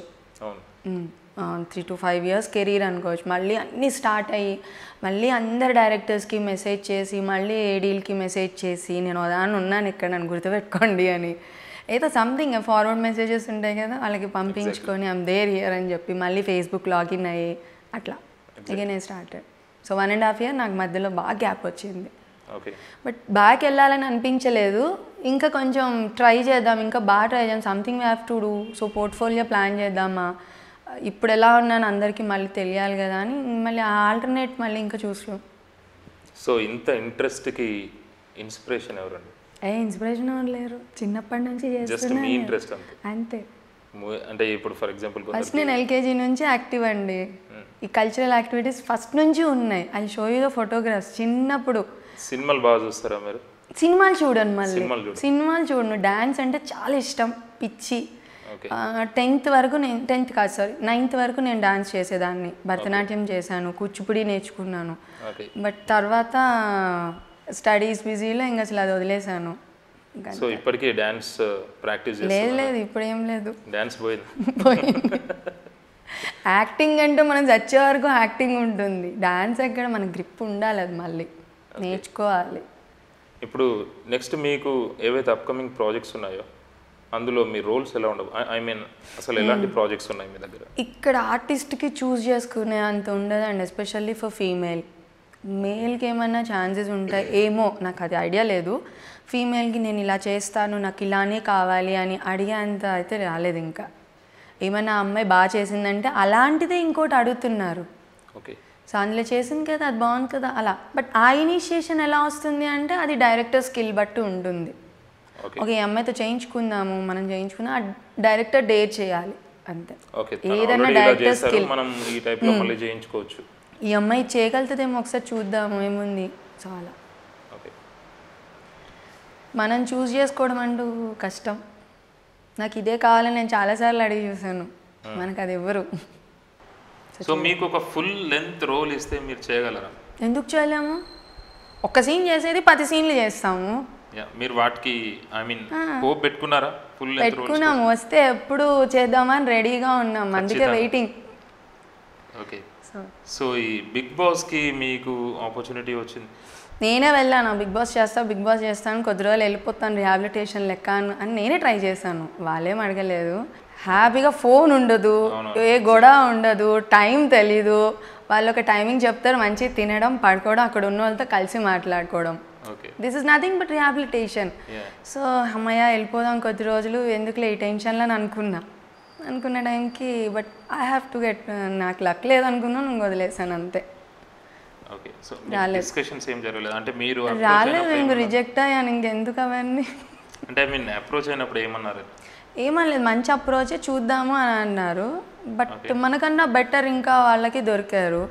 అవును three to five years career అనుకోవచ్చు మళ్ళీ అన్నీ స్టార్ట్ అయ్యి మళ్ళీ అందరు డైరెక్టర్స్కి మెసేజ్ చేసి మళ్ళీ ఏడీలకి మెసేజ్ చేసి నేను దాన్ని ఉన్నాను ఇక్కడ నన్ను గుర్తుపెట్టుకోండి అని ఏదో సంథింగ్ ఫార్వర్డ్ మెసేజెస్ ఉంటాయి కదా వాళ్ళకి పంపించుకొని ఐమ్ దేర్ హియర్ అని చెప్పి మళ్ళీ ఫేస్బుక్ లాగిన్ అయ్యి అట్లా ఇక నేను started so one and half year నాకు మధ్యలో బాగా గ్యాప్ వచ్చింది ఓకే బట్ బ్యాక్ వెళ్ళాలని అనిపించలేదు ఇంకా కొంచెం ట్రై చేద్దాం ఇంకా బాగా ట్రై చేద్దాం something we have to do so portfolio plan చేద్దామా ఇప్పుడు ఎలా ఉన్నాను అందరికీ మళ్ళీ తెలియాలి కదా అని మళ్ళీ ఆల్టర్నేట్ మళ్ళీ ఇంకా చూసాం సో ఇంత ఇంట్రెస్ట్కి ఇన్స్పిరేషన్ ఎవరండి ఏ ఇన్స్పిరేషన్ ఎవరు లేరు చిన్నప్పటి నుంచి జస్ట్ మీ చేస్తున్నాను ఇంట్రెస్ట్ అంతే అంతే Mo- అంటే ఇప్పుడు ఫర్ ఎగ్జాంపుల్ ఫస్ట్ నేను ఎల్కేజీ నుంచి యాక్టివ్ అండి ఈ కల్చరల్ యాక్టివిటీస్ ఫస్ట్ నుంచి ఉన్నాయి అది షో యూ ఫోటోగ్రాఫ్స్ చిన్నప్పుడు సినిమాలు బాగా చూస్తారా మీరు సినిమాలు చూడను మళ్ళీ సినిమాలు చూడరు. సినిమాలు చూడను డాన్స్ అంటే చాలా ఇష్టం పిచ్చి ఓకే టెన్త్ వరకు నేను టెన్త్ కాదు సారీ నైన్త్ వరకు నేను డాన్స్ చేసేదాన్ని భరతనాట్యం చేశాను కూచిపూడి నేర్చుకున్నాను ఓకే బట్ తర్వాత స్టడీస్ బిజీలో ఇంకా అసలు అది వదిలేశాను ఇంకా సో ఇప్పటికీ డ్యాన్స్ ప్రాక్టీస్ లేదు చేస్తున్నారు లేదు ఇప్పుడు ఏం లేదు డ్యాన్స్ పోయింది పోయింది యాక్టింగ్ అంటే మనం చచ్చే వరకు యాక్టింగ్ ఉంటుంది డాన్స్ ఎక్కడ మన గ్రిప్ ఉండాలి అది మళ్ళీ నేర్చుకోవాలి ఇప్పుడు నెక్స్ట్ మీకు ఏవైతే అప్కమింగ్ ప్రాజెక్ట్స్ ఉన్నాయో అందులో మీ రోల్స్ ఎలా ఉండవు ఐ మీన్ అసలు ఎలాంటి ప్రాజెక్ట్స్ ఉన్నాయి మీ దగ్గర ఇక్కడ ఆర్టిస్ట్కి చూస్ చేసుకునే అంత ఉండదండి ఎస్పెషల్లీ ఫర్ ఫీమేల్ మేల్కి ఏమైనా ఛాన్సెస్ ఉంటాయి ఏమో నాకు అది ఐడియా లేదు ఫీమేల్కి నేను ఇలా చేస్తాను నాకు ఇలానే కావాలి అని అడిగే అంత అయితే రాలేదు ఇంకా ఏమైనా అమ్మాయి బాగా చేసిందంటే అలాంటిదే ఇంకోటి అడుగుతున్నారు ఓకే సో అందులో చేసింది కదా అది బాగుంది కదా అలా బట్ ఆ ఇనిషియేషన్ ఎలా వస్తుంది అంటే అది డైరెక్టర్ స్కిల్ బట్టి ఉంటుంది ఓకే ఒక ఈ అమ్మాయితో చేయించుకుందాము మనం చేయించుకున్నా ఆ డైరెక్టర్ డేర్ చేయాలి అంతే ఓకే ఏదైనా ఇలా డైరెక్టర్ చేస్తారు స్కిల్ మనం ఈ type లో మళ్ళీ చేయించుకోవచ్చు ఈ అమ్మాయి చేయగలుగుతుందేమో ఒకసారి చూద్దాము ఏముంది చాలా ఓకే మనం చూస్ చేసుకోవడం అంటూ కష్టం నాకు ఇదే కావాలని నేను చాలాసార్లు అడిగి చూసాను మనకు అది ఇవ్వరు సో మీకు ఒక ఫుల్ లెంత్ రోల్ ఇస్తే మీరు చేయగలరా ఎందుకు చేయలేము ఒక సీన్ చేసేది పది సీన్లు చేస్తాము యా మీరు వాటికి ఐ మీన్ హోప్ పెట్టుకున్నారా ఫుల్ లెంత్ రోల్ పెట్టుకున్నాము వస్తే ఎప్పుడు చేద్దామని రెడీగా ఉన్నాం అందుకే ఖచ్చితంగా. వెయిటింగ్ ఓకే సో సో ఈ బిగ్ బాస్ కి మీకు ఆపర్చునిటీ వచ్చింది నేనే వెళ్ళాను బిగ్ బాస్ చేస్తా బిగ్ బాస్ చేస్తాను కొద్ది రోజులు వెళ్ళిపోతాను రిహాబిలిటేషన్ లెక్క అని అని నేనే ట్రై చేశాను వాళ్ళేం అడగలేదు హ్యాపీగా ఫోన్ ఉండదు ఏ గొడవ ఉండదు టైం తెలీదు వాళ్ళు ఒక టైమింగ్ చెప్తారు మంచిగా తినడం పడుకోవడం అక్కడ ఉన్న వాళ్ళతో కలిసి మాట్లాడుకోవడం okay this is nothing but rehabilitation yeah so అమ్మయ్య వెళ్ళిపోదాం కొద్ది రోజులు ఎందుకులే ఈ టెన్షన్లో అని అనుకున్నా అనుకున్న టైంకి but I have to get నాకు లక్ లేదనుకున్నా నేను వదిలేసాను అంతే ఓకే సో రాలేదు. డిస్కషన్స్ ఏం జరగలేదు అంటే మీరు approach రాలేదు అయినప్పుడు ఇంక ఏమన్నా- రిజెక్ట్ అయ్యాను ఇంకెందుకు అవన్నీ అంటే ఐ మీన్ అప్రోచ్ అయినప్పుడు ఏమన్నారు ఏమనలేదు మంచి అప్రోచే చూద్దాము అని అన్నారు బట్ మనకన్నా బెటర్ ఇంకా వాళ్ళకి దొరికారు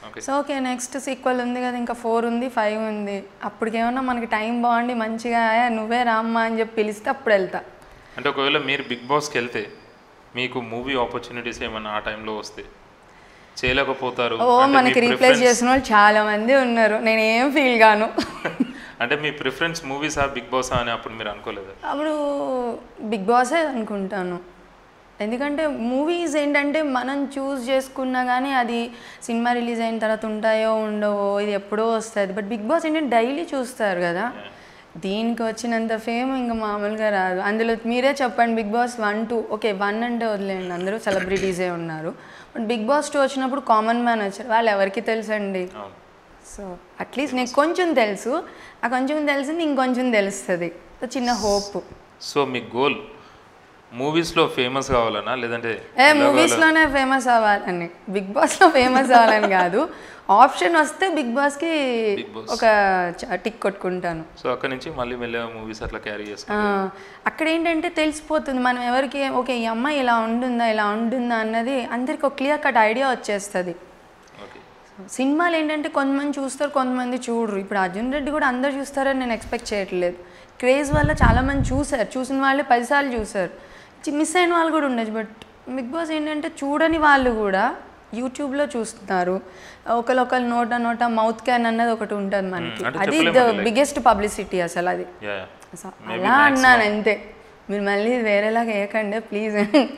Okay. So okay next sequel ఉంది కదా ఇంకా ఫోర్ ఉంది ఫైవ్ ఉంది అప్పటికేమన్నా మనకి టైం బాగుండి మంచిగా "ఏ, నువ్వే రామ్మా అని చెప్పి పిలిస్తే అప్పుడు వెళ్తా అంటే ఒకవేళ మీరు బిగ్ బాస్కి వెళ్తే మీకు మూవీ ఆపర్చునిటీస్ ఏమన్నా ఆ టైంలో వస్తే చేయలేకపోతారు ఓ అంటే మీ మనకి రీప్లేస్ preference- చేసిన వాళ్ళు చాలా మంది ఉన్నారు నేను ఏం ఫీల్ గాను అంటే మీ ప్రిఫరెన్స్ మూవీసా బిగ్ బాస్ అని అప్పుడు మీరు అనుకోలేదు అప్పుడు బిగ్ బాసే అనుకుంటాను ఎందుకంటే మూవీస్ ఏంటంటే మనం చూస్ చేసుకున్నా కానీ అది సినిమా రిలీజ్ అయిన తర్వాత ఉంటాయో ఉండవో ఇది ఎప్పుడో వస్తుంది బట్ బిగ్ బాస్ ఏంటంటే డైలీ చూస్తారు కదా దీనికి వచ్చినంత ఫేమ్ ఇంకా మామూలుగా రాదు అందులో మీరే చెప్పండి Bigg Boss one two okay one అంటే వదిలేండి అందరూ సెలబ్రిటీసే ఉన్నారు బట్ బిగ్ బాస్ టూ వచ్చినప్పుడు కామన్ మ్యాన్ వచ్చారు వాళ్ళు ఎవరికి తెలుసండి అవును సో అట్లీస్ట్ నీకు కొంచెం తెలుసు ఆ కొంచెం తెలిసింది ఇంకొంచెం తెలుస్తుంది సో చిన్న హోప్ సో మీ గోల్ మూవీస్లో ఫేమస్ కావాలనా లేదంటే ఏ మూవీస్లోనే ఫేమస్ అవ్వాలని బిగ్ బాస్లో ఫేమస్ అవ్వాలని కాదు ఆప్షన్ వస్తే బిగ్ బాస్కి Big Boss. ఒక టిక్ కొట్టుకుంటాను సో అక్కడ నుంచి మళ్ళీ మెల్లగా మూవీస్ అట్లా క్యారీ ఆ, చేసుకుంటాం అక్కడ ఏంటంటే తెలిసిపోతుంది మనం ఎవరికి ఓకే ఈ అమ్మాయి ఇలా ఉంటుందా ఇలా ఉంటుందా అన్నది అందరికి ఒక క్లియర్ కట్ ఐడియా వచ్చేస్తుంది ఓకే సినిమాలు ఏంటంటే కొంతమంది చూస్తారు కొంతమంది చూడరు ఇప్పుడు అర్జున్ రెడ్డి కూడా అందరు చూస్తారని నేను ఎక్స్పెక్ట్ చేయట్లేదు క్రేజ్ వల్ల చాలామంది చూసారు చూసిన వాళ్ళే పదిసార్లు చూసారు మిస్ అయిన వాళ్ళు కూడా ఉండొచ్చు బట్ బిగ్ బాస్ ఏంటంటే చూడని వాళ్ళు కూడా యూట్యూబ్లో చూస్తున్నారు ఒకరొకరు నోట నోట మౌత్ క్యాన్ అన్నది ఒకటి ఉంటుంది మనకి అంటే అది చెప్పలేము ద అది like- బిగ్గెస్ట్ పబ్లిసిటీ అసలు అది యా సో అలా అన్నాను అంతే మీరు మళ్ళీ వేరేలాగా వేయకండి ప్లీజ్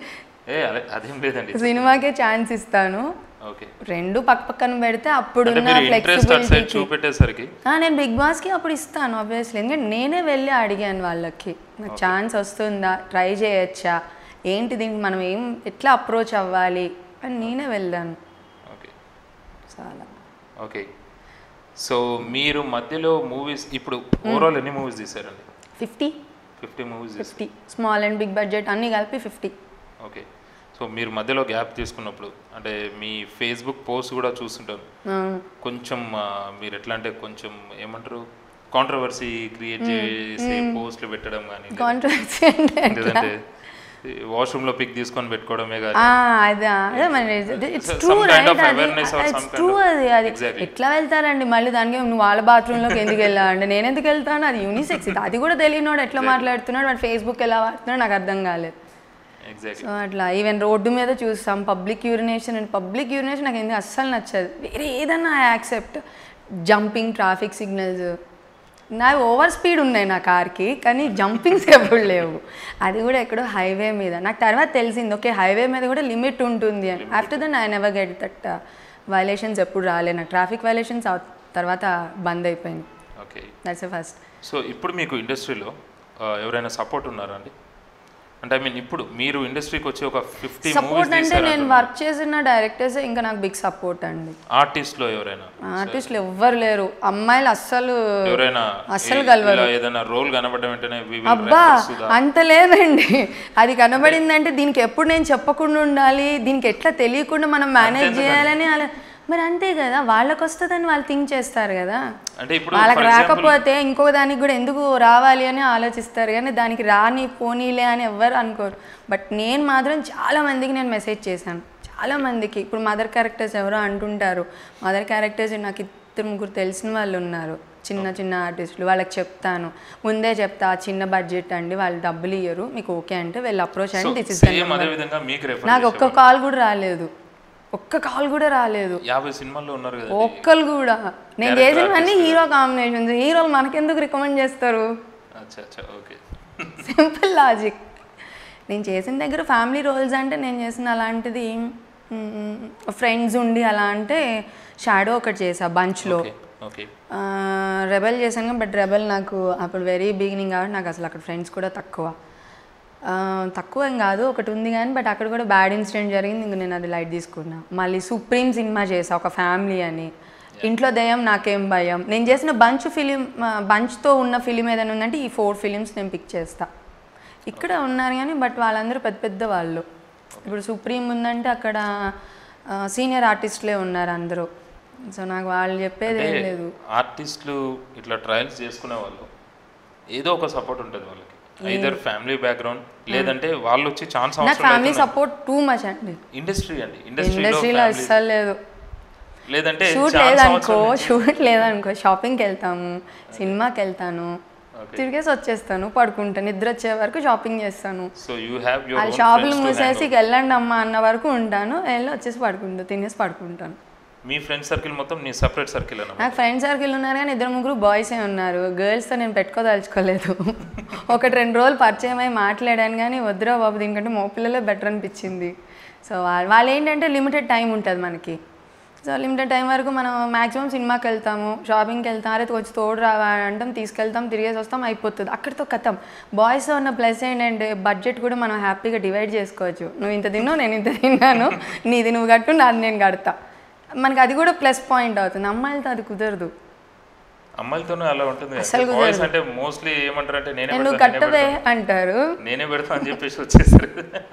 ఏ అదే అదేం లేదండి సినిమాకే ఛాన్స్ ఇస్తాను ఓకే రెండు పక్క పక్కన పెడితే అంటే అప్పుడున్న మీరు ఇంట్రెస్ట్ అటు సైడ్ ఫ్లెక్సిబిలిటీకి చూపెట్టేసరికి నేను బిగ్ బాస్కి అప్పుడు ఇస్తాను ఆబ్వియస్లీ ఎందుకంటే నేనే వెళ్ళి అడిగాను వాళ్ళకి నాకు ఛాన్స్ వస్తుందా ట్రై చేయొచ్చా ఏంటి దీనికి మనం ఏం ఎట్లా అప్రోచ్ అవ్వాలి అని నేనే వెళ్ళాను ఓకే చాలా ఓకే సో మీరు మధ్యలో మూవీస్ ఇప్పుడు ఓవరాల్ ఎన్ని మూవీస్ తీసారండి ఫిఫ్టీ ఫిఫ్టీ మూవీస్ తీసారు fifty small and big budget అన్నీ కలిపి ఫిఫ్టీ ఓకే సో మీరు మధ్యలో గ్యాప్ తీసుకున్నప్పుడు అంటే మీ ఫేస్బుక్ పోస్ట్ కూడా చూస్తుంటాను కొంచెం ఆ, మీరు ఎట్లా అంటే కొంచెం ఏమంటారు కాంట్రవర్సీ క్రియేట్ చేసే పోస్ట్లు పెట్టడం కానీ కాంట్రవర్సీ అంటే లేదంటే వాష్రూమ్లో పిక్ తీసుకొని పెట్టుకోవడమే కానీ ఆ, అదా అదే మరి it's Some true kind right of అది awareness or some it's kind true of- అది అది Exactly. ఎట్లా వెళ్తారండి మళ్ళీ దానికి నువ్వు వాళ్ళ బాత్రూంలోకి ఎందుకు వెళ్ళావండి నేను ఎందుకు వెళ్తాను అది యూనిసెక్స్ ఇది అది కూడా తెలియనోడు ఎట్లా మాట్లాడుతున్నాడు వాడు ఫేస్బుక్ ఎలా వాడుతున్నాడు నాకు అర్థం కాలేదు ఎగ్జాక్ట్లీ సో అట్లా ఈవెన్ రోడ్డు మీద చూస్తాం public urination and public urination నాకు ఎందుకు అస్సలు నచ్చదు వేరే ఏదన్నా యాక్సెప్ట్ జంపింగ్ ట్రాఫిక్ సిగ్నల్స్ నా ఓవర్ స్పీడ్ ఉన్నాయి నా కార్కి కానీ జంపింగ్స్ ఎప్పుడు లేవు అది కూడా ఎక్కడో హైవే మీద నాకు తర్వాత తెలిసింది ఓకే హైవే మీద కూడా లిమిట్ ఉంటుంది అని after then I never get that violations ఎప్పుడు రాలే నాకు ట్రాఫిక్ వైలేషన్స్ తర్వాత బంద్ అయిపోయింది ఓకే దట్స్ ఫస్ట్ సో ఇప్పుడు మీకు ఇండస్ట్రీలో ఎవరైనా సపోర్ట్ ఉన్నారా అండి అంటే ఐ మీన్ ఇప్పుడు మీరు ఇండస్ట్రీకి వచ్చి ఒక ఫిఫ్టీ మూవీస్ సపోర్ట్ అంటే నేను తీసారు వర్క్ చేసిన డైరెక్టర్స్ ఇంకా నాకు బిగ్ సపోర్ట్ అండి ఆర్టిస్ట్లో ఎవరైనా ఆర్టిస్టులు ఎవ్వరు లేరు అమ్మాయిలు అస్సలు ఎవరైనా అస్సలు ఈ- కలవరు. ఇలా ఏదైనా రోల్ కనబడ్డ వెంటనే we will అబ్బా refer to the- అంత లేదండి అది కనబడిందంటే దీనికి ఎప్పుడు నేను చెప్పకుండా ఉండాలి దీనికి ఎట్లా తెలియకుండా మనం మేనేజ్ చేయాలని అలా మరి అంతే కదా వాళ్ళకి వస్తుందని వాళ్ళు థింక్ చేస్తారు కదా అంటే ఇప్పుడు వాళ్ళకి for example, రాకపోతే ఇంకొక దానికి కూడా ఎందుకు రావాలి అని ఆలోచిస్తారు కానీ దానికి రాని పోనీలే అని ఎవ్వరు అనుకోరు బట్ నేను మాత్రం చాలా మందికి నేను మెసేజ్ చేశాను చాలా మందికి ఇప్పుడు మదర్ క్యారెక్టర్స్ ఎవరో అంటుంటారు మదర్ క్యారెక్టర్స్ నాకు ఇద్దరు ముగ్గురు తెలిసిన వాళ్ళు ఉన్నారు చిన్న చిన్న ఆర్టిస్టులు వాళ్ళకి చెప్తాను ముందే చెప్తా చిన్న బడ్జెట్ అండి వాళ్ళు డబ్బులు ఇయ్యరు మీకు ఓకే అంటే వెళ్ళి అప్రోచ్ so అండి దిస్ ఇస్ same అదే విధంగా మీకు రెఫర్ నాకు ఒక్క కాల్ కూడా రాలేదు ఒక్క కాల్ కూడా రాలేదు యాభై సినిమాల్లో ఉన్నారు కదా ఒక్కరు కూడా నేను చేసినవన్నీ హీరో కాంబినేషన్స్ హీరోలు మనకెందుకు రికమెండ్ చేస్తారు అచ్చా అచ్చా ఓకే సింపుల్ లాజిక్ నేను చేసిన దగ్గర ఫ్యామిలీ రోల్స్ అంటే నేను చేసిన అలాంటిది ఫ్రెండ్స్ ఉండి అలా అంటే షాడో ఒకటి చేసా బంచ్లో ఓకే ఓకే రెబెల్ చేశాను బట్ రెబెల్ నాకు అప్పుడు వెరీ బిగినింగ్ కాబట్టి నాకు అసలు అక్కడ ఫ్రెండ్స్ కూడా తక్కువ ఆ, తక్కువ ఏం కాదు ఒకటి ఉంది కానీ బట్ అక్కడ కూడా బ్యాడ్ ఇన్సిడెంట్ జరిగింది ఇంక నేను అది లైట్ తీసుకున్నా మళ్ళీ సుప్రీం సినిమా చేసా ఒక ఫ్యామిలీ అని ఇంట్లో దయ్యం నాకేం భయం నేను చేసిన బంచ్ ఫిలిం బంచ్తో ఉన్న ఫిలిం ఏదైనా ఉందంటే ఈ ఫోర్ ఫిలిమ్స్ నేను పిక్ చేస్తా ఇక్కడ ఉన్నారు కానీ బట్ వాళ్ళందరూ పెద్ద పెద్ద వాళ్ళు ఇప్పుడు సుప్రీం ఉందంటే అక్కడ సీనియర్ ఆర్టిస్ట్లే ఉన్నారు అందరూ సో నాకు వాళ్ళు చెప్పేది ఏం లేదు ఆర్టిస్టులు ఇట్లా ట్రయల్స్ చేసుకునే వాళ్ళు ఏదో ఒక సపోర్ట్ ఉంటుంది వాళ్ళకి ఐదర్ ఫ్యామిలీ బ్యాక్గ్రౌండ్ లేదంటే వాళ్ళు వచ్చి ఛాన్స్ నాకు అవసరం ఫ్యామిలీ సపోర్ట్ టూ మచ్ అండి ఇండస్ట్రీ అండి ఇండస్ట్రీలో ఇండస్ట్రీలో అస్సలు లేదు లేదంటే షూట్ చాలా లేదనుకో సంవత్సరాల షూట్ లేదనుకో షాపింగ్కి వెళ్తాము సినిమాకి వెళ్తాను Okay. తిరిగేసి వచ్చేస్తాను పడుకుంటాను నిద్ర వచ్చే వరకు షాపింగ్ చేస్తాను సో యూ హ్యావ్ యువర్ వాళ్ళ షాపులు మూసేసి ఇక వెళ్ళండి అమ్మ అన్న వరకు ఉంటాను వెళ్ళి వచ్చేసి పడుకుంటాను తినేసి పడుకుంటాను మీ ఫ్రెండ్ సర్కిల్ మొత్తం నీ సపరేట్ సర్కిల్ అన్నమాట నాకు ఫ్రెండ్ సర్కిల్ ఉన్నారు కానీ ఇద్దరు ముగ్గురు బాయ్సే ఉన్నారు గర్ల్స్తో నేను పెట్టుకోదలుచుకోలేదు ఒకటి రెండు రోజులు పరిచయం అయి మాట్లాడాను కానీ వద్దురా బాబు దీనికంటే మో పిల్లలే బెటర్ అనిపించింది సో వాళ్ళు వాళ్ళు ఏంటంటే లిమిటెడ్ టైం ఉంటుంది మనకి సో లిమిటెడ్ టైం వరకు మనం మాక్సిమం సినిమాకి వెళ్తాము షాపింగ్కి వెళ్తాం అరే వచ్చి తోడు రావా అంటాం తీసుకెళ్తాం తిరిగేసి వస్తాం అయిపోతుంది అక్కడితో కథం బాయ్స్తో ఉన్న ప్లస్ ఏంటంటే బడ్జెట్ కూడా మనం హ్యాపీగా డివైడ్ చేసుకోవచ్చు నువ్వు ఇంత తిన్నావు నేను ఇంత తిన్నాను నీది నువ్వు కట్టు నాది నేను కడతా మనకి అది కూడా ప్లస్ పాయింట్ అవుతుంది అమ్మాయిలతో అది కుదరదు అమ్మాయిలతోనే అలా ఉంటుంది అస్సలు బాయ్స్ అంటే మోస్ట్లీ ఏమంటారంటే నేనే నేను పెడతా, నేనే కట్టవే పెడతా, అంటారు నేనే పెడతా అని చెప్పేసి వచ్చేసారు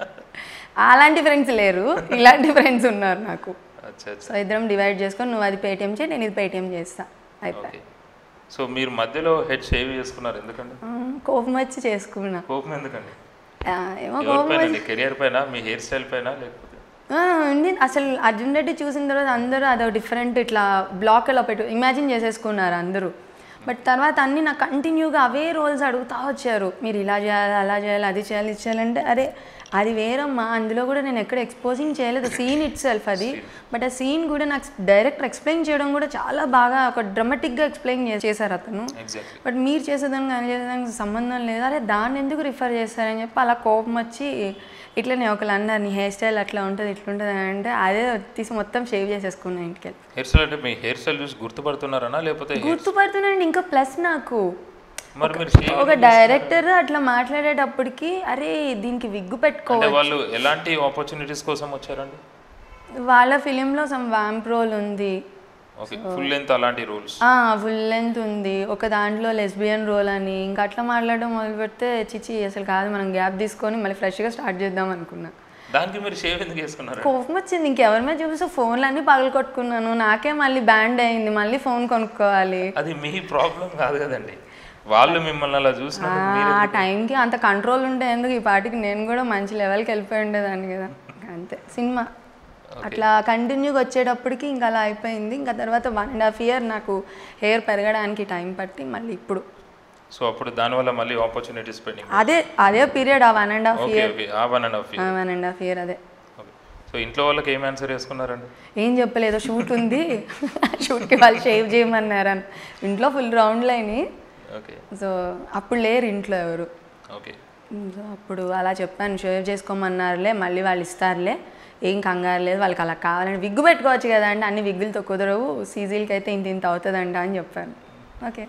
అలాంటి ఫ్రెండ్స్ లేరు ఇలాంటి ఫ్రెండ్స్ ఉన్నారు నాకు అచ్చా అచ్చా సో ఇద్దరం డివైడ్ చేసుకొని నువ్వు అది పేటిఎం చేయి నేను ఇది పేటిఎం చేస్తా అయిపోయి ఓకే సో మీరు మధ్యలో హెడ్ షేవ్ చేసుకున్నారు ఎందుకండి కోపం వచ్చి చేసుకున్నా కోపం ఎందుకండి ఆ, ఏమో కోపం ఎవరి పైన కెరియర్ పైన మీ హెయిర్ స్టైల్ పైన లేకపోతే ఆ, ఉంది అసలు అర్జున్ రెడ్డి చూసిన తర్వాత అందరూ అదో డిఫరెంట్ ఇట్లా బ్లాక్ లో పెట్టు ఇమాజిన్ చేసేసుకున్నారు అందరూ బట్ తర్వాత అన్ని నాకు కంటిన్యూగా అవే రోల్స్ అడుగుతా వచ్చారు మీరు ఇలా చేయాలి అలా చేయాలి అది చేయాలి ఇది చేయాలంటే అరే అది వేరమ్మా అందులో కూడా నేను ఎక్కడ ఎక్స్పోజింగ్ చేయలేదు సీన్ ఇట్ సెల్ఫ్ అది బట్ ఆ సీన్ కూడా నాకు డైరెక్ట్ ఎక్స్ప్లెయిన్ చేయడం కూడా చాలా బాగా ఒక డ్రమాటిక్గా ఎక్స్ప్లెయిన్ చేశారు అతను ఎగ్జాక్ట్లీ బట్ మీరు చేసేదానికి ఆయన చేసేదానికి సంబంధం లేదు అరే దాన్ని ఎందుకు రిఫర్ చేస్తారని చెప్పి అలా కోపం వచ్చి ఇట్లనే ఒకళ్ళు అన్నారు నీ హెయిర్ స్టైల్ అట్లా ఉంటుంది ఇట్లా ఉంటుంది అని అంటే అదే తీసి మొత్తం షేవ్ చేసేసుకున్నా ఇంటికి వెళ్ళి హెయిర్ స్టైల్ అంటే మీ హెయిర్ స్టైల్ చూసి గుర్తుపడుతున్నారనా లేకపోతే గుర్తుపడుతున్నాండి ఇంకా ప్లస్ నాకు మరి మీరు shave ఒక డైరెక్టర్ అట్లా మాట్లాడేటప్పటికి అరే దీనికి విగ్గు పెట్టుకో అంటే వాళ్ళు ఎలాంటి ఆపర్చునిటీస్ కోసం వచ్చారండి వాళ్ళ ఫిలింలో సమ్ వ్యాంప్ రోల్ ఉంది ఓకే ఫుల్ లెంత్ అలాంటి రూల్స్ ఫుల్ లెంత్ ఉంది ఒక దాంట్లో లెస్బియన్ రోల్ అని ఇంకా అట్లా మాట్లాడడం మొదలు పెడితే చిచి అసలు కాదు మనం గ్యాప్ తీసుకొని మళ్ళీ ఫ్రెష్గా స్టార్ట్ చేద్దాం అనుకున్నా దానికి మీరు షేవ్ ఎందుకు వేసుకున్నారు కోపం వచ్చింది ఇంకెవరి మీద చూపిస్తే ఫోన్లు అన్నీ పగలు కొట్టుకున్నాను నాకే మళ్ళీ బ్యాండ్ అయింది మళ్ళీ ఫోన్ కొనుక్కోవాలి అది మీ ప్రాబ్లం కాదు కదండి వాళ్ళు మిమ్మల్ని అలా చూసినప్పుడు మీరు ఆ టైంకి అంత కంట్రోల్ ఉంటే ఎందుకు ఈ పాటికి నేను కూడా మంచి లెవెల్కి వెళ్ళిపోయి ఉండేదాన్ని కదా అంతే సినిమా అట్లా కంటిన్యూగా వచ్చేటప్పటికి ఇంకా అలా అయిపోయింది ఇంకా తర్వాత వన్ అండ్ హాఫ్ ఇయర్ నాకు హెయిర్ పెరగడానికి టైం పట్టి మళ్ళీ ఇప్పుడు సో అప్పుడు దానివల్ల మళ్ళీ ఆపర్చునిటీస్ పెండింగ్ అదే అదే పీరియడ్ ఆ one and half okay okay ఆ one and half year one and half year అదే ఓకే సో ఇంట్లో వాళ్ళకి ఏం ఆన్సర్ చేసుకున్నారండి ఏం చెప్పలేదు షూట్ ఉంది షూట్కి వాళ్ళు షేవ్ చేయమన్నారు అని ఇంట్లో ఫుల్ రౌండ్లు అయినాయి ఓకే సో అప్పుడు లేరు ఇంట్లో ఎవరు ఓకే సో అప్పుడు అలా చెప్పాను షేవ్ చేసుకోమన్నారులే మళ్ళీ వాళ్ళు ఇస్తారులే ఏం కంగారు లేదు వాళ్ళకి అలా కావాలని విగ్గు పెట్టుకోవచ్చు కదా అంటే అన్ని విగ్గులతో కుదరవు సీజీలకి అయితే ఇంత ఇంత అవుతుందంట అని చెప్పాను ఓకే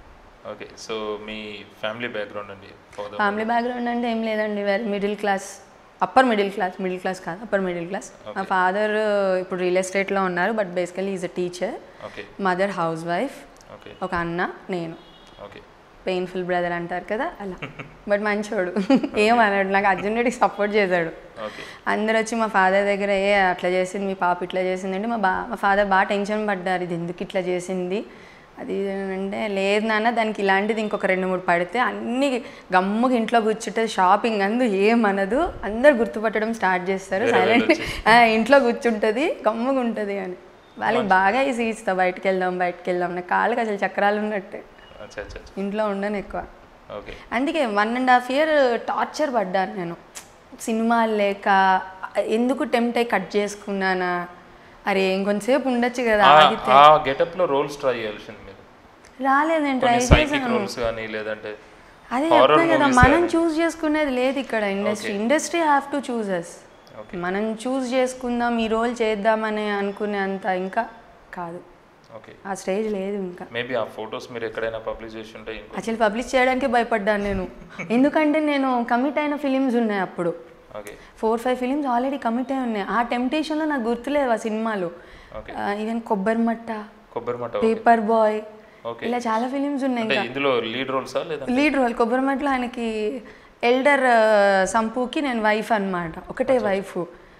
ఓకే సో మీ ఫ్యామిలీ బ్యాక్గ్రౌండ్ అండి ఫాదర్ ఫ్యామిలీ బ్యాక్గ్రౌండ్ అంటే ఏం లేదండి very middle class upper middle class middle class కాదు అప్పర్ మిడిల్ క్లాస్ మా ఫాదర్ ఇప్పుడు రియల్ ఎస్టేట్లో ఉన్నారు but basically is a teacher okay mother housewife okay ఒక అన్న నేను ఓకే పెయిన్ఫుల్ బ్రదర్ అంటారు కదా అలా బట్ మంచోడు ఏమన్నాడు నాకు అర్జున్ రెడ్డికి సపోర్ట్ చేశాడు ఓకే అందరు వచ్చి మా ఫాదర్ దగ్గర ఏ అట్లా చేసింది మీ పాప ఇట్లా చేసింది అంటే మా బా మా ఫాదర్ బాగా టెన్షన్ పడ్డారు ఇది ఎందుకు ఇట్లా చేసింది అది ఇది అని అంటే లేదు నాన్న దానికి ఇలాంటిది ఇంకొక రెండు మూడు పడితే అన్ని గమ్ముగా ఇంట్లో కూర్చుంటుంది షాపింగ్ అందు ఏమనదు అందరు గుర్తుపట్టడం స్టార్ట్ చేస్తారు వేరే సైలెంట్ వెళ్ళొచ్చు. ఇంట్లో కూర్చుంటుంది గమ్ముగా ఉంటుంది అని వాళ్ళకి బాగా ఈజీ ఇస్తా బయటకు వెళ్దాం బయటకు వెళ్దాం నా కాళ్ళకి అసలు చక్రాలు ఉన్నట్టే అచ్చా అచ్చా అచ్చా ఇంట్లో ఉండను ఎక్కువ ఓకే అందుకే one and half year torture పడ్డాను నేను సినిమాలు లేక ఎందుకు టెంప్ట్ అయి కట్ చేసుకున్నానా అరే ఇంకొంతసేపు ఉండొచ్చు కదా ఆగితే ఆ గెటప్ లో రోల్స్ ట్రై చేయాల్సింది మీరు రాలేదు నేను ట్రై కొన్ని సైకిక్ రోల్స్ కానీ లేదంటే అదే horror చెప్పాను కదా movies మనం కానీ. చూస్ చేసుకునేది లేదు ఇక్కడ industry industry have to choose us okay మనం చూస్ చేసుకుందాం ఈ రోల్ చేద్దామని అనుకునే అంత ఇంకా కాదు ఓకే ఆ స్టేజ్ లేదు ఇంకా మేబీ ఆ ఫొటోస్ మీరు ఎక్కడైనా పబ్లిష్ చేసి ఉంటే ఇంకో యాక్చువల్లీ పబ్లిష్ చేయడానికే భయపడ్డాను నేను ఎందుకంటే నేను కమిట్ అయిన ఫిలిమ్స్ ఉన్నాయి అప్పుడు okay four five films already commit అయి ఉన్నాయి ఆ టెంప్టేషన్లో నాకు గుర్తులేవు ఆ సినిమాలు ఓకే ఈవెన్ కొబ్బరి మట్ట కొబ్బరి మట పేపర్ బాయ్ ఓకే ఇలా చాలా ఫిలిమ్స్ ఉన్నాయి అంటే ఇందులో లీడ్ రోల్సా లేదా లీడ్ రోల్ కొబ్బరి మట్టలో ఆయనకి ఎల్డర్ సంపుకి నేను వైఫ్ అన్నమాట ఒకటే వైఫ్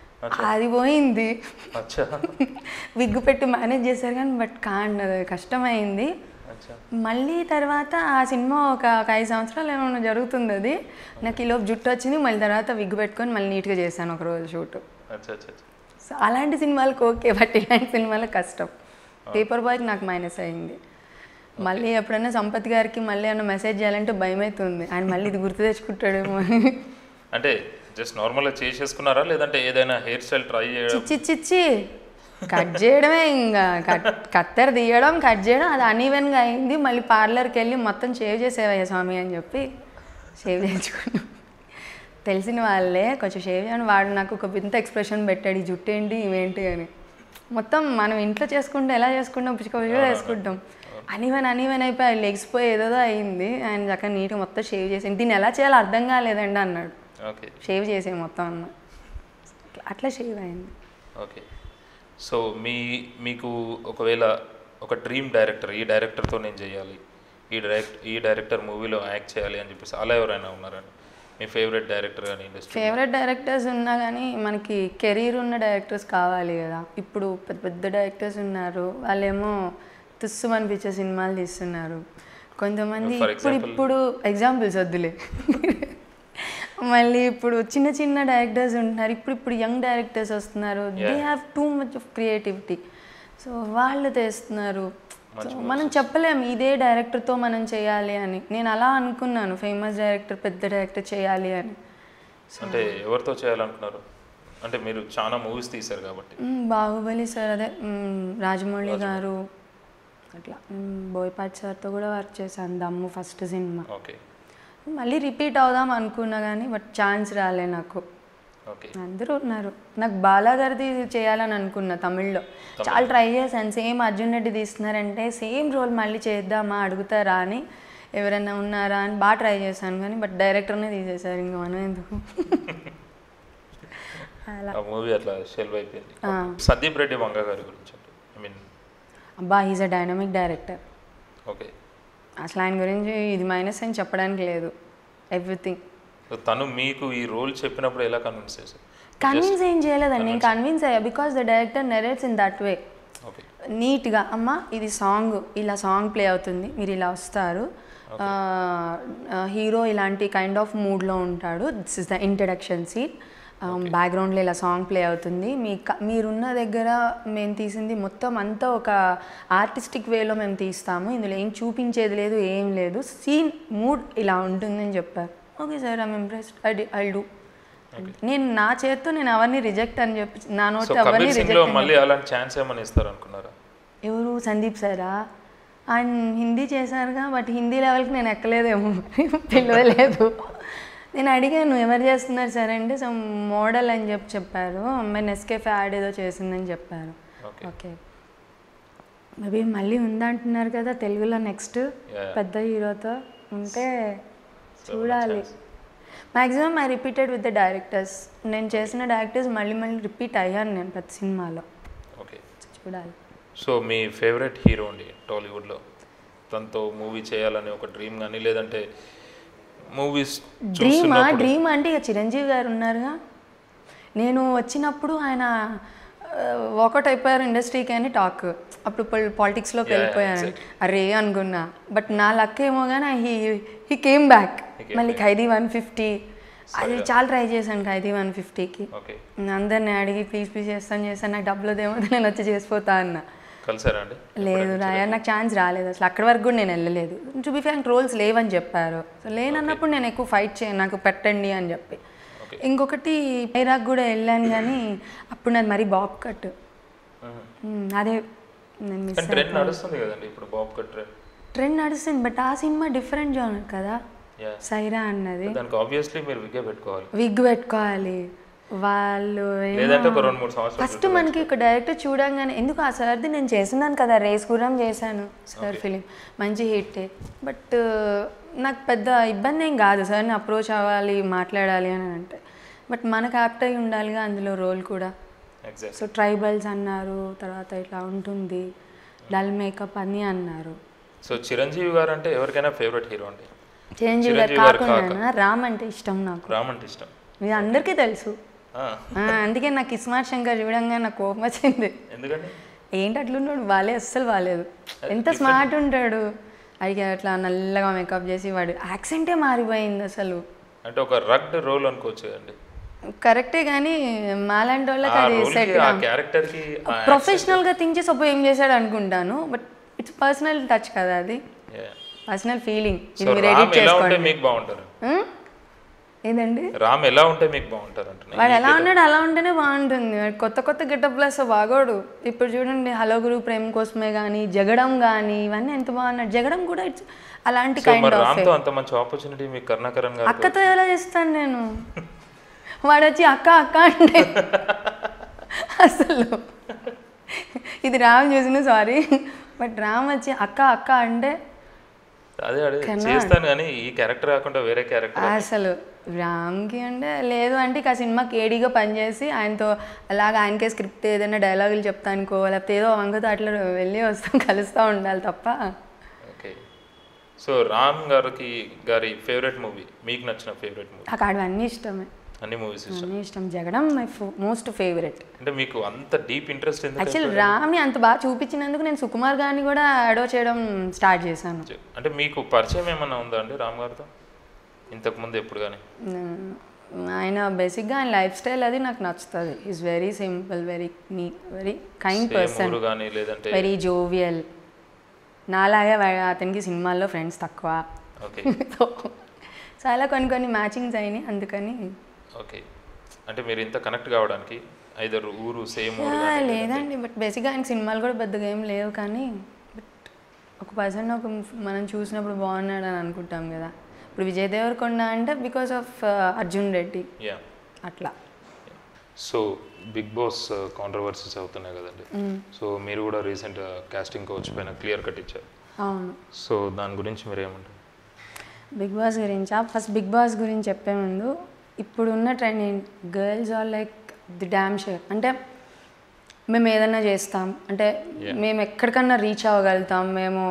అది పోయింది అచ్చా విగ్గు పెట్టి మేనేజ్ చేశారు కానీ బట్ కాండ్ కష్టమైంది అచ్చా మళ్ళీ తర్వాత ఆ సినిమా ఒక ఒక ఐదు సంవత్సరాలు ఏమైనా జరుగుతుంది అది నాకు ఈలోపు జుట్టు వచ్చింది మళ్ళీ తర్వాత విగ్గు పెట్టుకొని మళ్ళీ నీట్గా చేశాను ఒక రోజు షూట్ అచ్చా అచ్చా అచ్చా సో అలాంటి సినిమాలకు ఓకే బట్ ఇలాంటి సినిమాలకు కష్టం పేపర్ బాయ్కి నాకు మైనస్ అయింది మళ్ళీ ఎప్పుడైనా సంపత్ గారికి మళ్ళీ ఏమైనా మెసేజ్ చేయాలంటే భయం అవుతుంది ఆయన మళ్ళీ ఇది గుర్తు తెచ్చుకుంటాడేమో అని అంటే జస్ట్ నార్మల్గా చేసేసుకున్నారా లేదంటే ఏదైనా హెయిర్ స్టైల్ ట్రై చేయడం చిచ్చి చిచ్చి కట్ చేయడమే ఇంకా కట్ కత్తెర తీయడం కట్ చేయడం అది అన్ఈవెన్గా అయింది మళ్ళీ పార్లర్కి వెళ్ళి మొత్తం షేవ్ చేసేవయ్యా స్వామి అని చెప్పి షేవ్ చేయించుకున్నాం తెలిసిన వాళ్ళే కొంచెం షేవ్ చేయని వాడు నాకు ఒక వింత ఎక్స్ప్రెషన్ పెట్టాడు ఈ జుట్టు ఏంటి ఇవేంటి అని మొత్తం మనం ఇంట్లో చేసుకుంటే ఎలా చేసుకుంటాం పిచ్చుక పిచ్చుక చేసుకుంటాం అనివెన్ అనివెన్ అయిపోయి లెగ్స్ పోయి ఏదేదో అయింది ఆయన చక్కగా నీట్గా మొత్తం షేవ్ చేసి దీన్ని ఎలా చేయాలో అర్థం కాలేదండి అన్నాడు ఓకే షేవ్ చేసే మొత్తం అన్న అట్లా- అట్లా షేవ్ అయింది ఓకే సో మీ మీకు ఒకవేళ ఒక డ్రీమ్ డైరెక్టర్ ఈ డైరెక్టర్తో నేను చేయాలి ఈ డైరెక్ట్ ఈ డైరెక్టర్ మూవీలో యాక్ట్ చేయాలి అని చెప్పేసి అలా ఎవరైనా ఉన్నారండి మీ ఫేవరెట్ డైరెక్టర్ కానీ ఇండస్ట్రీ ఫేవరెట్ డైరెక్టర్స్ ఉన్నా కానీ మనకి కెరీర్ ఉన్న డైరెక్టర్స్ కావాలి కదా ఇప్పుడు పెద్ద పెద్ద డైరెక్టర్స్ ఉన్నారు వాళ్ళేమో తుస్సు అనిపించే సినిమాలు తీస్తున్నారు కొంతమంది For ఇప్పుడు example? ఇప్పుడు ఎగ్జాంపుల్స్ వద్దులే మళ్ళీ ఇప్పుడు చిన్న చిన్న డైరెక్టర్స్ ఉంటున్నారు ఇప్పుడు ఇప్పుడు యంగ్ డైరెక్టర్స్ వస్తున్నారు they have too much of creativity so వాళ్ళు తెస్తున్నారు So, మనం చెప్పలేం ఇదే డైరెక్టర్తో మనం చేయాలి అని నేను అలా అనుకున్నాను ఫేమస్ డైరెక్టర్ పెద్ద డైరెక్టర్ చేయాలి అని అంటే ఎవరితో చేయాలనుకున్నారు అంటే మీరు చాలా మూవీస్ తీశారు కాబట్టి మ్మ్, బాహుబలి సార్ అదే మ్మ్, రాజమౌళి గారు అట్లా మ్మ్, బోయపాటి సార్తో కూడా వర్క్ చేశాను దమ్ము ఫస్ట్ సినిమా ఓకే మళ్ళీ రిపీట్ అవుదాం అనుకున్నా కానీ బట్ ఛాన్స్ రాలే నాకు ఓకే అందరూ ఉన్నారు నాకు బాలాగారిది చేయాలని అనుకున్నా తమిళ్లో చాలా ట్రై చేశాను సేమ్ అర్జున్ రెడ్డి తీస్తున్నారంటే సేమ్ రోల్ మళ్ళీ చేద్దామా అడుగుతారా అని ఎవరైనా ఉన్నారా అని బాగా ట్రై చేశాను కానీ బట్ డైరెక్టర్నే తీసేశారు ఇంక మనం ఎందుకు అలా ఆ మూవీ అట్లా షెల్వ్ అయిపోయింది ఆ. సందీప్ రెడ్డి వంగ గారి గురించి ఐ మీన్ అబ్బా is a dynamic director okay అసలు ఆయన గురించి ఇది మైనస్ అని చెప్పడానికి లేదు ఎవ్రీథింగ్ సో తను మీకు ఈ రోల్ చెప్పినప్పుడు ఎలా కన్విన్స్ చేశారు కన్విన్స్ ఏం చేయలేదండి నేను కన్విన్స్ అయ్యా because the director narrates in that way okay నీట్గా అమ్మ ఇది సాంగ్ ఇలా సాంగ్ ప్లే అవుతుంది మీరు ఇలా వస్తారు హీరో ఇలాంటి కైండ్ ఆఫ్ మూడ్లో ఉంటాడు this is the introduction scene బ్యాక్గ్రౌండ్లో ఇలా సాంగ్ ప్లే అవుతుంది మీ క- మీరున్న దగ్గర మేము తీసింది మొత్తం అంతా ఒక ఆర్టిస్టిక్ వేలో మేము తీస్తాము ఇందులో ఏం చూపించేది లేదు ఏం లేదు సీన్ మూడ్ ఇలా ఉంటుందని చెప్పారు okay sir I'm impressed I I do నేను నా చేత్తో నేను అవన్నీ రిజెక్ట్ అని చెప్పి నా సో నోట్ అవన్నీ కబీర్ సింగ్ రిజెక్ట్ లో మళ్ళీ అలాంటి ఛాన్స్ ఏమైనా ఇస్తారు అనుకున్నారా ఎవరు సందీప్ సారా ఆయన హిందీ చేశారుగా బట్ హిందీ లెవెల్కి నేను ఎక్కలేదేమో పిలవలేదు నేను అడిగాను ఎవరు చేస్తున్నారు సార్ అంటే సో మోడల్ అని చెప్పి చెప్పారు అమ్మాయి నెస్కేఫ్ యాడ్ ఏదో చేసిందని చెప్పారు ఓకే ఓకే మేబీ మళ్ళీ ఉందంటున్నారు కదా తెలుగులో నెక్స్ట్ Yeah. పెద్ద హీరోతో ఉంటే So, చూడాలి chance. Maximum I repeated with the directors నేను చేసిన డైరెక్టర్స్ మళ్ళీ మళ్ళీ రిపీట్ అయ్యాను నేను ప్రతి సినిమాలో ఓకే చూడాలి సో మీ ఫేవరెట్ హీరో అండి టాలీవుడ్లో తనతో మూవీ చేయాలని ఒక డ్రీమ్ కానీ లేదంటే మూవీస్ డ్రీమా చూస్తున్నప్పుడు డ్రీమ్ అంటే ఇక చిరంజీవి గారు ఉన్నారుగా నేను వచ్చినప్పుడు ఆయన వాకౌట్ అయిపోయారు ఇండస్ట్రీకి అని టాక్ అప్పుడు పాలిటిక్స్లోకి Yeah, వెళ్ళిపోయాను exactly. అరే అనుకున్నా బట్ నా లక్ ఏమో కానీ he he came back He came మళ్ళీ ఖైదీ వన్ ఫిఫ్టీ అది చాలా ట్రై చేశాను ఖైదీ వన్ ఫిఫ్టీకి ఓకే అందరిని అడిగి ప్లీజ్ ప్లీజ్ చేస్తాను చేస్తాను నాకు డబ్బులు ఏమో నేను వచ్చి చేసిపోతా అన్న కలిసారా అండి లేదు రాయా నాకు ఛాన్స్ రాలేదు అసలు అక్కడి వరకు కూడా నేను వెళ్ళలేదు టు బి ఫ్రాంక్ రోల్స్ లేవని చెప్పారు సో లేనన్నప్పుడు నేను ఎక్కువ ఫైట్ చేయను నాకు పెట్టండి అని చెప్పి ఓకే ఇంకొకటి ఐరాక్ కూడా వెళ్ళాను కానీ అప్పుడు నాది మరీ బాబ్ కట్ మ్మ్, అదే నేను మిస్ కానీ ట్రెండ్ నడుస్తుంది కదండి ఇప్పుడు బాబ్ కట్ ట్రెండ్ ట్రెండ్ నడుస్తుంది బట్ ఆ సినిమా డిఫరెంట్ జోనర్ కదా యా సైరా అన్నది దానికి ఆబ్వియస్లీ మీరు విగ్గే పెట్టుకోవాలి విగ్ పెట్టుకోవాలి వాళ్ళు ఏమో- లేదంటే ఒక రెండు మూడు సంవత్సరాలు ఫస్ట్ మనకి ఒక డైరెక్టర్ చూడంగానే ఎందుకు ఆ సార్ది నేను చేస్తున్నాను కదా రేస్ గురం చేశాను సార్ ఫిలిం మంచి హిట్ బట్ నాకు పెద్ద ఇబ్బంది ఏం కాదు సార్ని అప్రోచ్ అవ్వాలి మాట్లాడాలి అని అంటే బట్ మనకు యాప్ట్ అయి ఉండాలిగా అందులో రోల్ కూడా ఎగ్జాక్ట్ సో ట్రైబల్స్ అన్నారు తర్వాత ఇట్లా ఉంటుంది డల్ మేకప్ అని అన్నారు సో చిరంజీవి గారు అంటే ఎవరికైనా ఫేవరెట్ హీరో అండి చిరంజీవి గారు చిరంజీవి గారు కాకుండా రామ్ అంటే ఇష్టం నాకు రామ్ అంటే ఇష్టం ఇది అందరికీ తెలుసు ఆ, ఆ, అందుకే నాకు ఇస్మార్ట్ శంకర్ చూడంగా నాకు కోపం వచ్చింది ఎందుకండి ఏంటి అట్లున్నాడు బాలే అస్సలు బాలేదు ఎంత స్మార్ట్ ఉంటాడు అడిగి అట్లా నల్లగా మేకప్ చేసి వాడు యాక్సెంటే మారిపోయింది అసలు అంటే ఒక రగ్డ్ రోల్ అనుకోవచ్చు కదండి కరెక్టే కానీ మాలాంటి వాళ్ళకి ఆ అది రోల్ సెట్ కి ఆ క్యారెక్టర్ కి ఆ ప్రొఫెషనల్గా థింక్ చేసి అప్పుడు ఏం చేశాడు అనుకుంటాను బట్ ఇట్స్ పర్సనల్ టచ్ కదా అది Yeah. పర్సనల్ ఫీలింగ్ సో ఇది మీరు రామ్ ఎడిట్ ఎలా ఉంటే చేసుకోండి మీకు బాగుంటారు ఉం? ఏదండి రామ్ ఎలా ఉంటే మీకు బాగుంటారు అంటున్నా వాడు ఎలా ఉన్నాడు అలా ఉంటేనే బాగుంటుంది వాడు కొత్త కొత్త గెటప్ ప్లస్ బాగోడు ఇప్పుడు చూడండి హలో గురు ప్రేమ కోసమే కానీ జగడం కానీ ఇవన్నీ ఎంత బాగున్నాడు జగడం కూడా ఇట్స్ అలాంటి సో కైండ్ మరి ఆఫ్ రామ్ తో అంత మంచి ఆపర్చునిటీ మీకు కరుణాకరణ్ గారు అక్కతో ఎలా చేస్తాను నేను వాడు వచ్చి అక్క అక్క అంటే అసలు ఇది రామ్ చూసిన సారీ బట్ రామ్ వచ్చి అక్క అక్క అంటే అదే అదే చేస్తాను కానీ ఈ క్యారెక్టర్ కాకుండా వేరే క్యారెక్టర్ అసలు రామ్కి అంటే లేదు అంటే ఇక ఆ సినిమాకి ఏడీగా పనిచేసి ఆయనతో అలాగ ఆయనకే స్క్రిప్ట్ ఏదైనా డైలాగులు చెప్తానుకో లేకపోతే ఏదో వంగతో అట్లా వెళ్ళి వస్తాం కలుస్తూ ఉండాలి తప్ప ఓకే సో రామ్ గారికి గారి ఫేవరెట్ మూవీ మీకు నచ్చిన ఫేవరెట్ మూవీ నాకు ఆడవి అన్నీ ఇష్టమే అన్ని మూవీస్ ఇష్టం అన్నీ ఇష్టం జగడం మై మోస్ట్ ఫేవరెట్ అంటే మీకు అంత డీప్ ఇంట్రెస్ట్ ఎందుకు యాక్చువల్ రామ్ని అంత బాగా చూపించినందుకు నేను సుకుమార్ గారిని కూడా అడో చేయడం స్టార్ట్ చేశాను అంటే మీకు పరిచయం ఏమన్నా ఉందా అండి రామ్ గారితో ఇంతకు ముందు ఎప్పుడు కానీ ఉమ్, ఆయన బేసిక్గా ఆయన లైఫ్ స్టైల్ అది నాకు నచ్చుతుంది ఈజ్ వెరీ సింపుల్ వెరీ నీ వెరీ కైండ్ పర్సన్ ఊరు కానీ లేదంటే వెరీ జోవియల్ నాలాగే వా- అతనికి సినిమాల్లో ఫ్రెండ్స్ తక్కువ ఓకే సో చాలా కొన్ని కొన్ని మ్యాచింగ్స్ అయినాయి అందుకని ఓకే అంటే మీరు ఇంత కనెక్ట్ కావడానికి ఐదరు ఊరు సేమ్ ఊరు ఆ, కానీ లేదండి బట్ బేసిక్గా ఆయన సినిమాలు కూడా పెద్దగా ఏం లేవు కానీ బట్ ఒక పర్సన్ ఒక మనం చూసినప్పుడు బాగున్నాడు అని అనుకుంటాం కదా ఇప్పుడు విజయ్ దేవరకొండ అంటే because of Arjun Reddy yeah అట్లా సో బిగ్ బాస్ కాంట్రవర్సీస్ అవుతున్నాయి కదండి సో మీరు కూడా రీసెంట్ కాస్టింగ్ కోచ్ పైన క్లియర్ కట్ ఇచ్చారు అవును సో దాని గురించి మీరు ఏమంటారు బిగ్ బాస్ గురించా ఫస్ట్ బిగ్ బాస్ గురించి చెప్పే ముందు ఇప్పుడున్న trend girls are like the damn share అంటే మేము ఏదైనా చేస్తాం అంటే మేము ఎక్కడికన్నా రీచ్ అవ్వగలుగుతాం మేము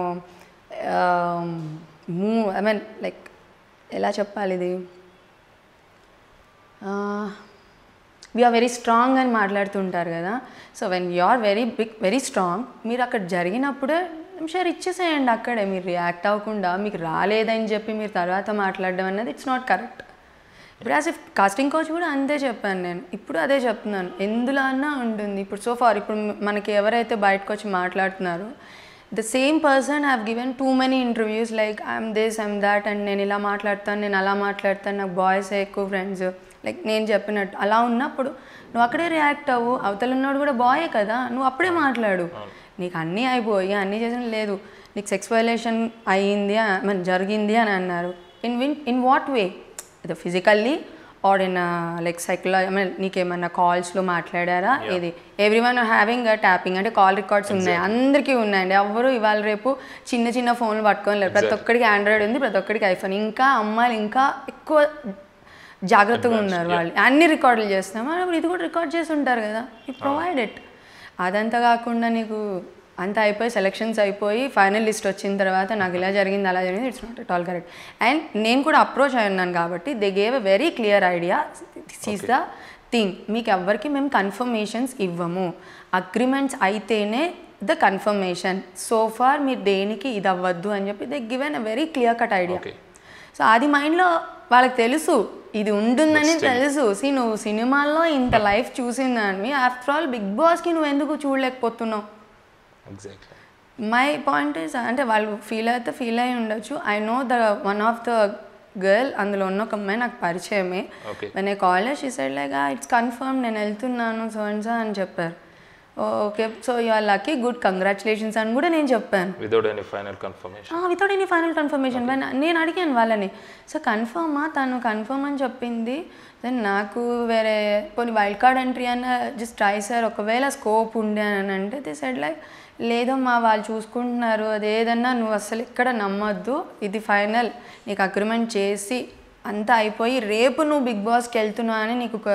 మూ ఐ మీన్ లైక్ ఎలా చెప్పాలి ఇది వీఆర్ వెరీ స్ట్రాంగ్ అని మాట్లాడుతుంటారు కదా so when you are very big very strong మీరు అక్కడ జరిగినప్పుడే షేర్ ఇచ్చేసేయండి అక్కడే మీరు రియాక్ట్ అవ్వకుండా మీకు రాలేదని చెప్పి మీరు తర్వాత మాట్లాడడం అన్నది ఇట్స్ నాట్ కరెక్ట్ ఇప్పుడు యాజ్ ఇఫ్ కాస్టింగ్ కోచ్ కూడా అంతే చెప్పాను నేను ఇప్పుడు అదే చెప్తున్నాను ఎందులో అన్నా ఉంటుంది ఇప్పుడు సో ఫార్ ఇప్పుడు మనకి ఎవరైతే బయటకు వచ్చి మాట్లాడుతున్నారో the same person have given too many interviews like I'm this I'm that and నేను ఇలా మాట్లాడతాను నేను అలా మాట్లాడతాను నాకు బాయ్స్ ఎక్కువ ఫ్రెండ్స్ లైక్ నేను చెప్పినట్టు అలా ఉన్నప్పుడు నువ్వు అక్కడే రియాక్ట్ అవ్వు అవతల ఉన్నాడు కూడా బాయే కదా నువ్వు అప్పుడే మాట్లాడు నీకు అన్నీ అయిపోయి అన్నీ చేసిన లేదు నీకు సెక్స్ వైలేషన్ అయ్యింది ఐ మీన్ జరిగింది అని అన్నారు in win in what way ఇది ఫిజికల్లీ ఆర్ ఇన్ లైక్ సైకలో ఐ మీన్ నీకేమన్నా కాల్స్లో మాట్లాడారా ఇది ఎవ్రీ వన్ హ్యావింగ్ ట్యాపింగ్ అంటే కాల్ రికార్డ్స్ ఉన్నాయి అందరికీ ఉన్నాయండి ఎవరు ఇవాళ రేపు చిన్న చిన్న ఫోన్లు పట్టుకొని లేరు ప్రతి ఒక్కడికి ఆండ్రాయిడ్ ఉంది ప్రతి ఒక్కడికి ఐఫోన్ ఇంకా అమ్మాయిలు ఇంకా ఎక్కువ జాగ్రత్తగా ఉన్నారు వాళ్ళు అన్ని రికార్డులు చేస్తున్నాం మరి ఇది కూడా రికార్డ్ చేసి ఉంటారు కదా యూ ప్రొవైడ్ ఇట్ అదంతా కాకుండా నీకు అంత అయిపోయి సెలక్షన్స్ అయిపోయి ఫైనల్ లిస్ట్ వచ్చిన తర్వాత నాకు ఇలా జరిగింది అలా జరిగింది it's not at all correct and నేను కూడా అప్రోచ్ అయి ఉన్నాను కాబట్టి they gave a very clear idea this is the thing మీకు ఎవ్వరికి మేము కన్ఫర్మేషన్స్ ఇవ్వము అగ్రిమెంట్స్ అయితేనే ద కన్ఫర్మేషన్ సో ఫార్ మీరు దేనికి ఇది అవ్వద్దు అని చెప్పి they given a very clear cut idea okay so అది మైండ్లో వాళ్ళకి తెలుసు ఇది ఉంటుందని తెలుసు సి నువ్వు సినిమాల్లో ఇంత లైఫ్ చూసిందాన్ని ఆఫ్టర్ ఆల్ బిగ్ బాస్కి నువ్వు ఎందుకు చూడలేకపోతున్నావు ఎగ్జాక్ట్లీ మై పాయింట్ ఇస్ అంటే వాళ్ళు ఫీల్ అయితే ఫీల్ అయి ఉండొచ్చు I know the one of the girl అందులో ఉన్న ఒక అమ్మాయి నాకు పరిచయమే ఓకే వెన్ ఏ కాలేజ్ ఈ సైడ్ లైక్ ఇట్స్ కన్ఫర్మ్ నేను వెళ్తున్నాను సో అండ్ సో అని చెప్పారు okay so are lucky good congratulations అని కూడా నేను చెప్పాను without any final confirmation without any final confirmation నేను అడిగాను వాళ్ళని సో కన్ఫర్మా తను కన్ఫర్మ్ అని చెప్పింది దెన్ నాకు వేరే కొన్ని వైల్డ్ కార్డ్ ఎంట్రీ అన్న జస్ట్ ట్రై సార్ ఒకవేళ స్కోప్ ఉండే అని అంటే ది సైడ్ లైక్ లేదమ్మా వాళ్ళు చూసుకుంటున్నారు అది ఏదన్నా నువ్వు అసలు ఇక్కడ నమ్మొద్దు ఇది ఫైనల్ నీకు అగ్రిమెంట్ చేసి అంతా అయిపోయి రేపు నువ్వు బిగ్ బాస్కి వెళ్తున్నావు అని నీకు ఒక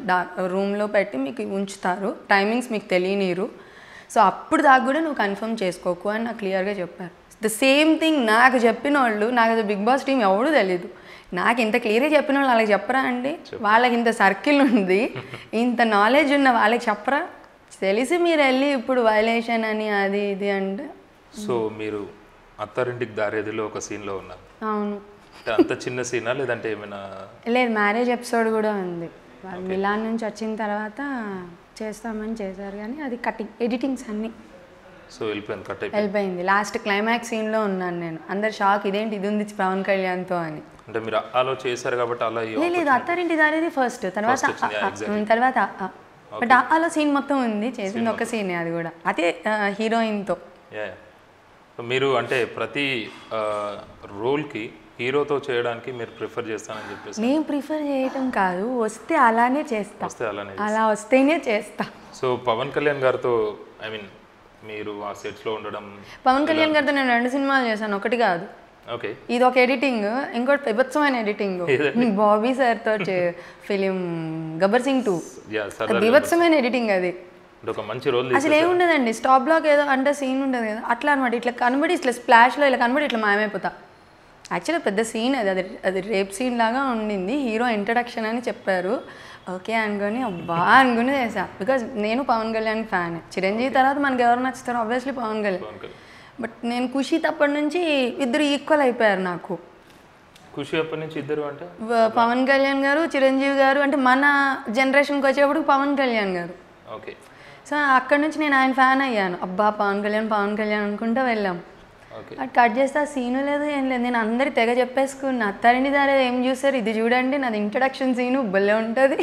రూమ్లో పెట్టి మీకు ఉంచుతారు టైమింగ్స్ మీకు తెలియనీరు సో అప్పుడు దాకా కూడా నువ్వు కన్ఫర్మ్ చేసుకోకు అని నాకు క్లియర్గా చెప్పారు ద సేమ్ థింగ్ నాకు చెప్పిన వాళ్ళు నాకు అది బిగ్ బాస్ టీం ఎవడూ తెలియదు నాకు ఇంత క్లియర్గా చెప్పిన వాళ్ళు వాళ్ళకి చెప్పరా అండి వాళ్ళకి ఇంత సర్కిల్ ఉంది ఇంత నాలెడ్జ్ ఉన్న వాళ్ళకి చెప్పరా తెలిసి మీరు వెళ్ళి ఇప్పుడు వైలేషన్ అని అది ఇది అంటే సో మీరు అత్తారింటికి దారేదిలో ఒక సీన్లో ఉన్నారు అవును అంటే అంత చిన్న సీనా లేదంటే ఏమైనా లేదు మ్యారేజ్ ఎపిసోడ్ కూడా ఉంది వాళ్ళు మిలాన్ నుంచి వచ్చిన తర్వాత చేస్తామని చేశారు కానీ అది కటింగ్ ఎడిటింగ్స్ అన్నీ సో వెళ్ళిపోయింది కట్ అయిపోయింది వెళ్ళిపోయింది లాస్ట్ క్లైమాక్స్ సీన్లో ఉన్నాను నేను అందరు షాక్ ఇదేంటి ఇది ఉంది పవన్ కళ్యాణ్తో అని అంటే మీరు అలా చేశారు కాబట్టి అలా ఈ లే- లేదు అత్తారింటి దారేది ఫస్ట్ తర్వాత First వచ్చింది, ఆ- yeah, ఆ- తర్వాత బట్ అలా సీన్ మొత్తం ఉంది చేసింది ఒక సీనే అది కూడా అదే హీరోయిన్తో యా సో మీరు అంటే ప్రతి రోల్కి హీరోతో చేయడానికి మీరు ప్రిఫర్ చేస్తానని చెప్పేసి నేను ప్రిఫర్ చేయటం కాదు వస్తే అలానే చేస్తా వస్తే అలానే అలా వస్తేనే చేస్తా సో పవన్ కళ్యాణ్ గారితో ఐ మీన్ మీరు ఆ సెట్స్లో ఉండడం పవన్ కళ్యాణ్ గారితో నేను రెండు సినిమాలు చేశాను ఒకటి కాదు ఓకే ఇది ఒక ఎడిటింగ్ ఇంకోటి బీభత్సమైన ఎడిటింగ్ బాబీ సార్తో film Gabbar Singh two yeah సరదా బీభత్సమైన ఎడిటింగ్ అది అంటే ఒక మంచి రోల్ అసలు ఏముండదండి స్టాప్ బ్లాక్ ఏదో అంటే సీన్ ఉండదు కదా అట్లా అనమాట ఇట్లా కనబడి ఇట్లా స్ప్లాష్లో ఇలా కనబడి ఇట్లా మాయమైపోతా యాక్చువల్గా పెద్ద సీన్ అది అది అది రేప్ సీన్ లాగా ఉండింది హీరో ఇంట్రడక్షన్ అని చెప్పారు ఓకే అనుకొని అబ్బా అనుకుని చేసా బికాజ్ నేను పవన్ కళ్యాణ్ ఫ్యాన్ చిరంజీవి తర్వాత మనకి ఎవరు నచ్చుతారో ఆబ్వియస్లీ పవన్ కళ్యాణ్ పవన్ కళ్యాణ్ బట్ నేను ఖుషి తప్పటి నుంచి ఇద్దరు ఈక్వల్ అయిపోయారు నాకు ఖుషి అప్పటి నుంచి ఇద్దరు అంటే వ- పవన్ కళ్యాణ్ గారు చిరంజీవి గారు అంటే మన జనరేషన్కి వచ్చేప్పుడు పవన్ కళ్యాణ్ గారు ఓకే సో అక్కడ నుంచి నేను ఆయన ఫ్యాన్ అయ్యాను అబ్బా పవన్ కళ్యాణ్ పవన్ కళ్యాణ్ అనుకుంటూ వెళ్ళాం ఓకే అటు కట్ చేస్తే ఆ సీను లేదు ఏం లేదు నేను అందరి తెగ చెప్పేసుకున్నా అత్తారింటి దారే ఏం చూసారు ఇది చూడండి నాది ఇంట్రడక్షన్ సీను భలే ఉంటుంది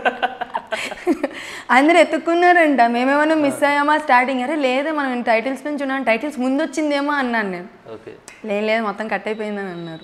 అందరు ఎత్తుక్కున్నారంట మేమేమైనా మిస్ అయ్యామా స్టార్టింగ్ అరే లేదు మనం టైటిల్స్ నుంచి ఉన్నాం టైటిల్స్ ముందు వచ్చిందేమో అన్నాను నేను ఓకే లేదు లేదు మొత్తం కట్ అయిపోయిందని అన్నారు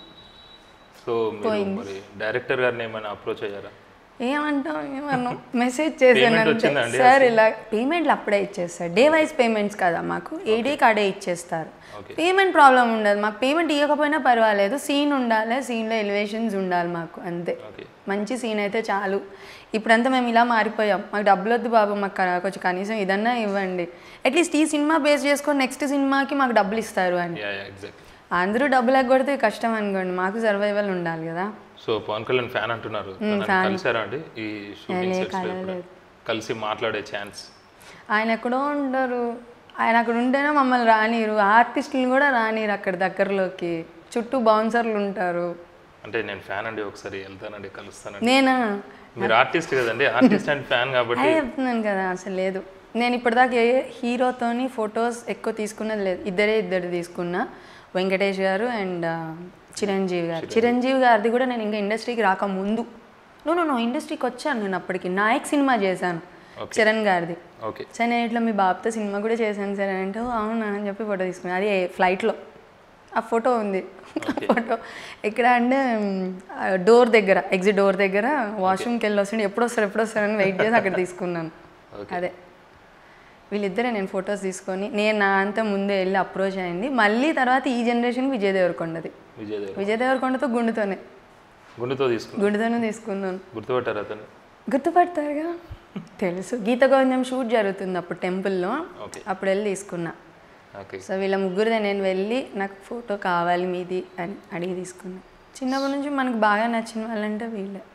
సో మీరు మరి డైరెక్టర్ గారిని ఏమైనా అప్రోచ్ అయ్యారా ఏమంటాం ఏమన్నాం మెసేజ్ చేశాను Payment అంతే వచ్చిందండి సార్ ఇలా పేమెంట్లు అప్పుడే ఇచ్చేస్తారు డే వైజ్ పేమెంట్స్ కదా మాకు ఏ డేకి అడే ఇచ్చేస్తారు Okay. పేమెంట్ ప్రాబ్లం ఉండదు మాకు పేమెంట్ ఇవ్వకపోయినా పర్వాలేదు సీన్ ఉండాలి సీన్లో ఎలివేషన్స్ ఉండాలి మాకు అంతే ఓకే మంచి సీన్ అయితే చాలు ఇప్పుడంతా మేము ఇలా మారిపోయాం మాకు డబ్బులు వద్దు బాబు మాకు క- కొంచెం కనీసం ఇదన్నా ఇవ్వండి అట్లీస్ట్ ఈ సినిమా బేస్ చేసుకొని నెక్స్ట్ సినిమాకి మాకు డబ్బులు ఇస్తారు అని యా యా ఎగ్జాక్ట్లీ అందరూ డబ్బులు ఎగ్గొడితే కష్టం అనుకోండి మాకు సర్వైవల్ ఉండాలి కదా సో పవన్ కళ్యాణ్ ఫ్యాన్ అంటున్నారు తనని కలిసారా అండి ఈ షూటింగ్ సెట్స్ లో ఎప్పుడు? కలిసి మాట్లాడే ఛాన్స్ ఆయన ఎక్కడో ఉంటారు ఆయన అక్కడ ఉంటేనే మమ్మల్ని రానిరు ఆర్టిస్టులు కూడా రానిరు అక్కడ దగ్గరలోకి చుట్టూ బౌన్సర్లు ఉంటారు అంటే నేను ఫ్యాన్ అండి ఒకసారి వెళ్తానండి కలుస్తానండి నేనా మీరు ఆర్టిస్ట్ కదండి ఆర్టిస్ట్ అండ్ ఫ్యాన్ కాబట్టి అదే చెప్తున్నాను కదా అసలు లేదు నేను ఇప్పటిదాకా ఏ హీరోతోని ఫొటోస్ ఎక్కువ తీసుకున్నది లేదు ఇద్దరే ఇద్దరు తీసుకున్నా వెంకటేష్ గారు అండ్ చిరంజీవి గారు చిరంజీవి గారిది కూడా నేను ఇంకా ఇండస్ట్రీకి రాకముందు నో నో నో ఇండస్ట్రీకి వచ్చాను నేను అప్పటికి నాయక్ సినిమా చేశాను చరణ్ గారిది ఓకే సార్ నేను ఇట్లా మీ బాబుతో సినిమా కూడా చేశాను సార్ అంటే "ఓ, అవునా అని చెప్పి ఫోటో తీసుకున్నాను అది ఫ్లైట్లో ఆ ఫోటో ఉంది ఫోటో ఎక్కడ అంటే డోర్ దగ్గర ఎగ్జిట్ డోర్ దగ్గర వాష్రూమ్కి వెళ్ళి వస్తుండే ఎప్పుడు వస్తారు ఎప్పుడు వస్తారని వెయిట్ చేసి అక్కడ తీసుకున్నాను అదే వీళ్ళిద్దరే నేను ఫొటోస్ తీసుకొని నేను నా అంతా ముందే వెళ్ళి అప్రోచ్ అయింది మళ్ళీ తర్వాత ఈ జనరేషన్ విజయ్ దేవరకొండది విజయ్ దేవర్ విజయ్ దేవరకొండతో గుండుతోనే గుండెతో తీసుకున్నారు గుండుతోనే తీసుకున్నాను గుర్తుపట్టారు అతను గుర్తుపడతారుగా తెలుసు గీత గోవిందం షూట్ జరుగుతుంది అప్పుడు టెంపుల్లో ఓకే అప్పుడు వెళ్ళి తీసుకున్నా ఓకే సో వీళ్ళ ముగ్గురిదే నేను వెళ్ళి నాకు ఫోటో కావాలి మీది అని అడిగి తీసుకున్నా చిన్నప్పటి నుంచి మనకు బాగా నచ్చిన వాళ్ళంటే వీళ్ళే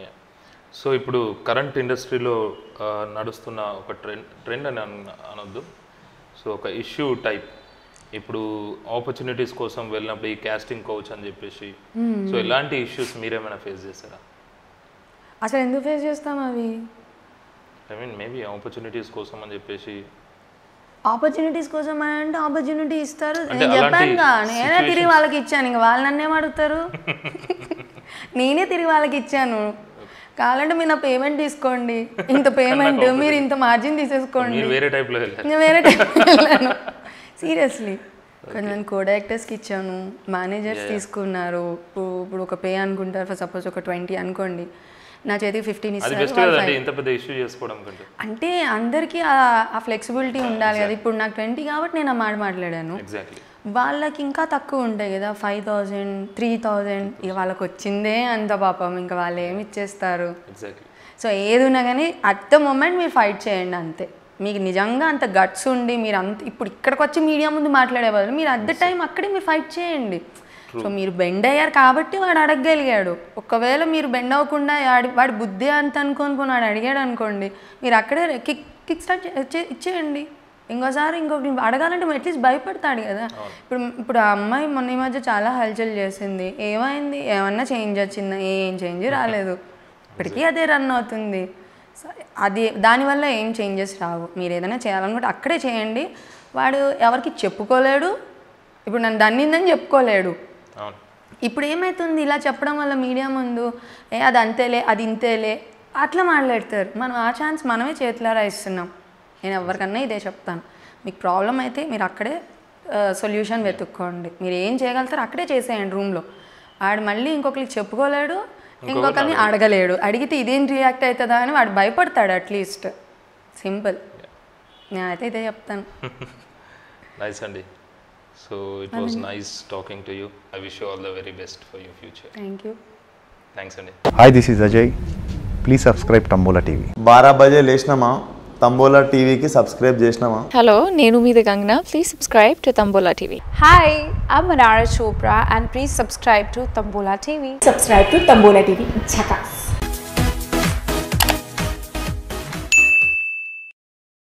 సో ఇప్పుడు కరెంట్ ఇండస్ట్రీలో ఆ, నడుస్తున్న ఒక ట్రెండ్ ట్రెండ్ అని అన- అనొద్దు సో ఒక ఇష్యూ టైప్ ఇప్పుడు ఆపర్చునిటీస్ కోసం వెళ్ళినప్పుడు ఈ కాస్టింగ్ కోచ్ అని చెప్పేసి సో ఎలాంటి ఇష్యూస్ మీరేమైనా ఫేస్ చేస్తారా అసలు ఎందుకు ఫేస్ చేస్తాం అవి ఐ మీన్ మేబీ ఆపర్చునిటీస్ కోసం అని చెప్పేసి ఆపర్చునిటీస్ కోసం అని అంటే ఆపర్చునిటీ ఇస్తారు అంటే నేను అలాంటి చెప్పానుగా నేనే తిరిగి వాళ్ళకి ఇచ్చాను ఇంకా వాళ్ళు నన్నేం అడుగుతారు నేనే తిరిగి వాళ్ళకి ఇచ్చాను కావాలంటే మీరు నా పేమెంట్ తీసుకోండి ఇంత పేమెంట్ మీరు ఇంత మార్జిన్ తీసేసుకోండి మీరు వేరే టైప్లో వెళ్ళారు నేను వేరే టైం వెళ్ళాను సీరియస్లీ కొంతమంది కోడ్ యాక్టర్స్కి ఇచ్చాను మేనేజర్స్ తీసుకున్నారు ఇప్పుడు ఇప్పుడు ఒక పే అనుకుంటారు ఫర్ సపోజ్ ఒక ట్వంటీ అనుకోండి నా చేతికి ఫిఫ్టీన్ అది ఇస్తారు బెస్ట్ కదండి ఇంత పెద్ద ఇష్యూ చేసుకోవడం కంటే అంటే అందరికీ ఆ- ఆ ఫ్లెక్సిబిలిటీ ఉండాలి కదా ఇప్పుడు నాకు ట్వంటీ కాబట్టి నేను ఆ మాట మాట్లాడాను ఎగ్జాక్ట్లీ వాళ్ళకి ఇంకా తక్కువ ఉంటాయి కదా ఫైవ్ థౌజండ్ త్రీ థౌజండ్ ఇక వాళ్ళకి వచ్చిందే అంత పాపం ఇంకా వాళ్ళు ఏమి ఇచ్చేస్తారు ఎగ్జాక్ట్లీ సో ఏది ఉన్నా కానీ అట్ ద మూమెంట్ మీరు ఫైట్ చేయండి అంతే మీకు నిజంగా అంత గట్స్ ఉండి మీరు అంత ఇప్పుడు ఇక్కడికి వచ్చి మీడియా ముందు మాట్లాడే బదులు మీరు అట్ ద టైం అక్కడే మీరు ఫైట్ చేయండి సో మీరు బెండ్ అయ్యారు కాబట్టి వాడు అడగగలిగాడు ఒకవేళ మీరు బెండ్ అవ్వకుండా వాడి వాడి బుద్ధి అంత అనుకొని పోనీ వాడు అడిగాడు అనుకోండి మీరు అక్కడే కిక్ కిక్ స్టార్ట్ ఇచ్చేయండి ఇంకోసారి ఇంకొకటి అడగాలంటే అట్లీస్ట్ భయపడతాడు కదా ఇప్పుడు ఇప్పుడు ఆ అమ్మాయి మొన్న ఈ మధ్య చాలా హల్చల్ చేసింది ఏమైంది ఏమన్నా చేంజ్ వచ్చిందా ఏం చేంజ్ రాలేదు ఇప్పటికీ అదే రన్ అవుతుంది సో అది దానివల్ల ఏం చేంజెస్ రావు మీరు ఏదైనా చేయాలనుకుంటే అక్కడే చేయండి వాడు ఎవరికి చెప్పుకోలేడు ఇప్పుడు నన్ను దన్నిందని చెప్పుకోలేడు అవును ఇప్పుడు ఏమవుతుంది ఇలా చెప్పడం వల్ల మీడియా ముందు ఏ అది అంతేలే అది ఇంతేలే అట్లా మాట్లాడతారు మనం ఆ ఛాన్స్ మనమే చేతులారా ఇస్తున్నాం నేను ఎవరికన్నా ఇదే చెప్తాను మీకు ప్రాబ్లం అయితే మీరు అక్కడే సొల్యూషన్ వెతుక్కోండి మీరు ఏం చేయగలుగుతారో అక్కడే చేసేయండి రూమ్లో ఆడు మళ్ళీ ఇంకొకరికి చెప్పుకోలేడు ఇంకొకరిని అడగలేడు అడిగితే ఇదేం రియాక్ట్ అవుతుందా అని వాడు భయపడతాడు అట్లీస్ట్ సింపుల్ నేనైతే ఇదే చెప్తాను నైస్ అండి so it was nice talking to you I wish you all the very best for your future thank you thanks అండి hi this is Ajay please subscribe Tambola TV బారా బజే లేచినామా తంబోలా టీవీకి సబ్స్క్రైబ్ చేసినామా Hello, నేను మీ Gangna. Please subscribe to Tambola TV. Hi, I'm Manara Chopra and please subscribe to Tambola TV. subscribe to Tambola TV. Chakas.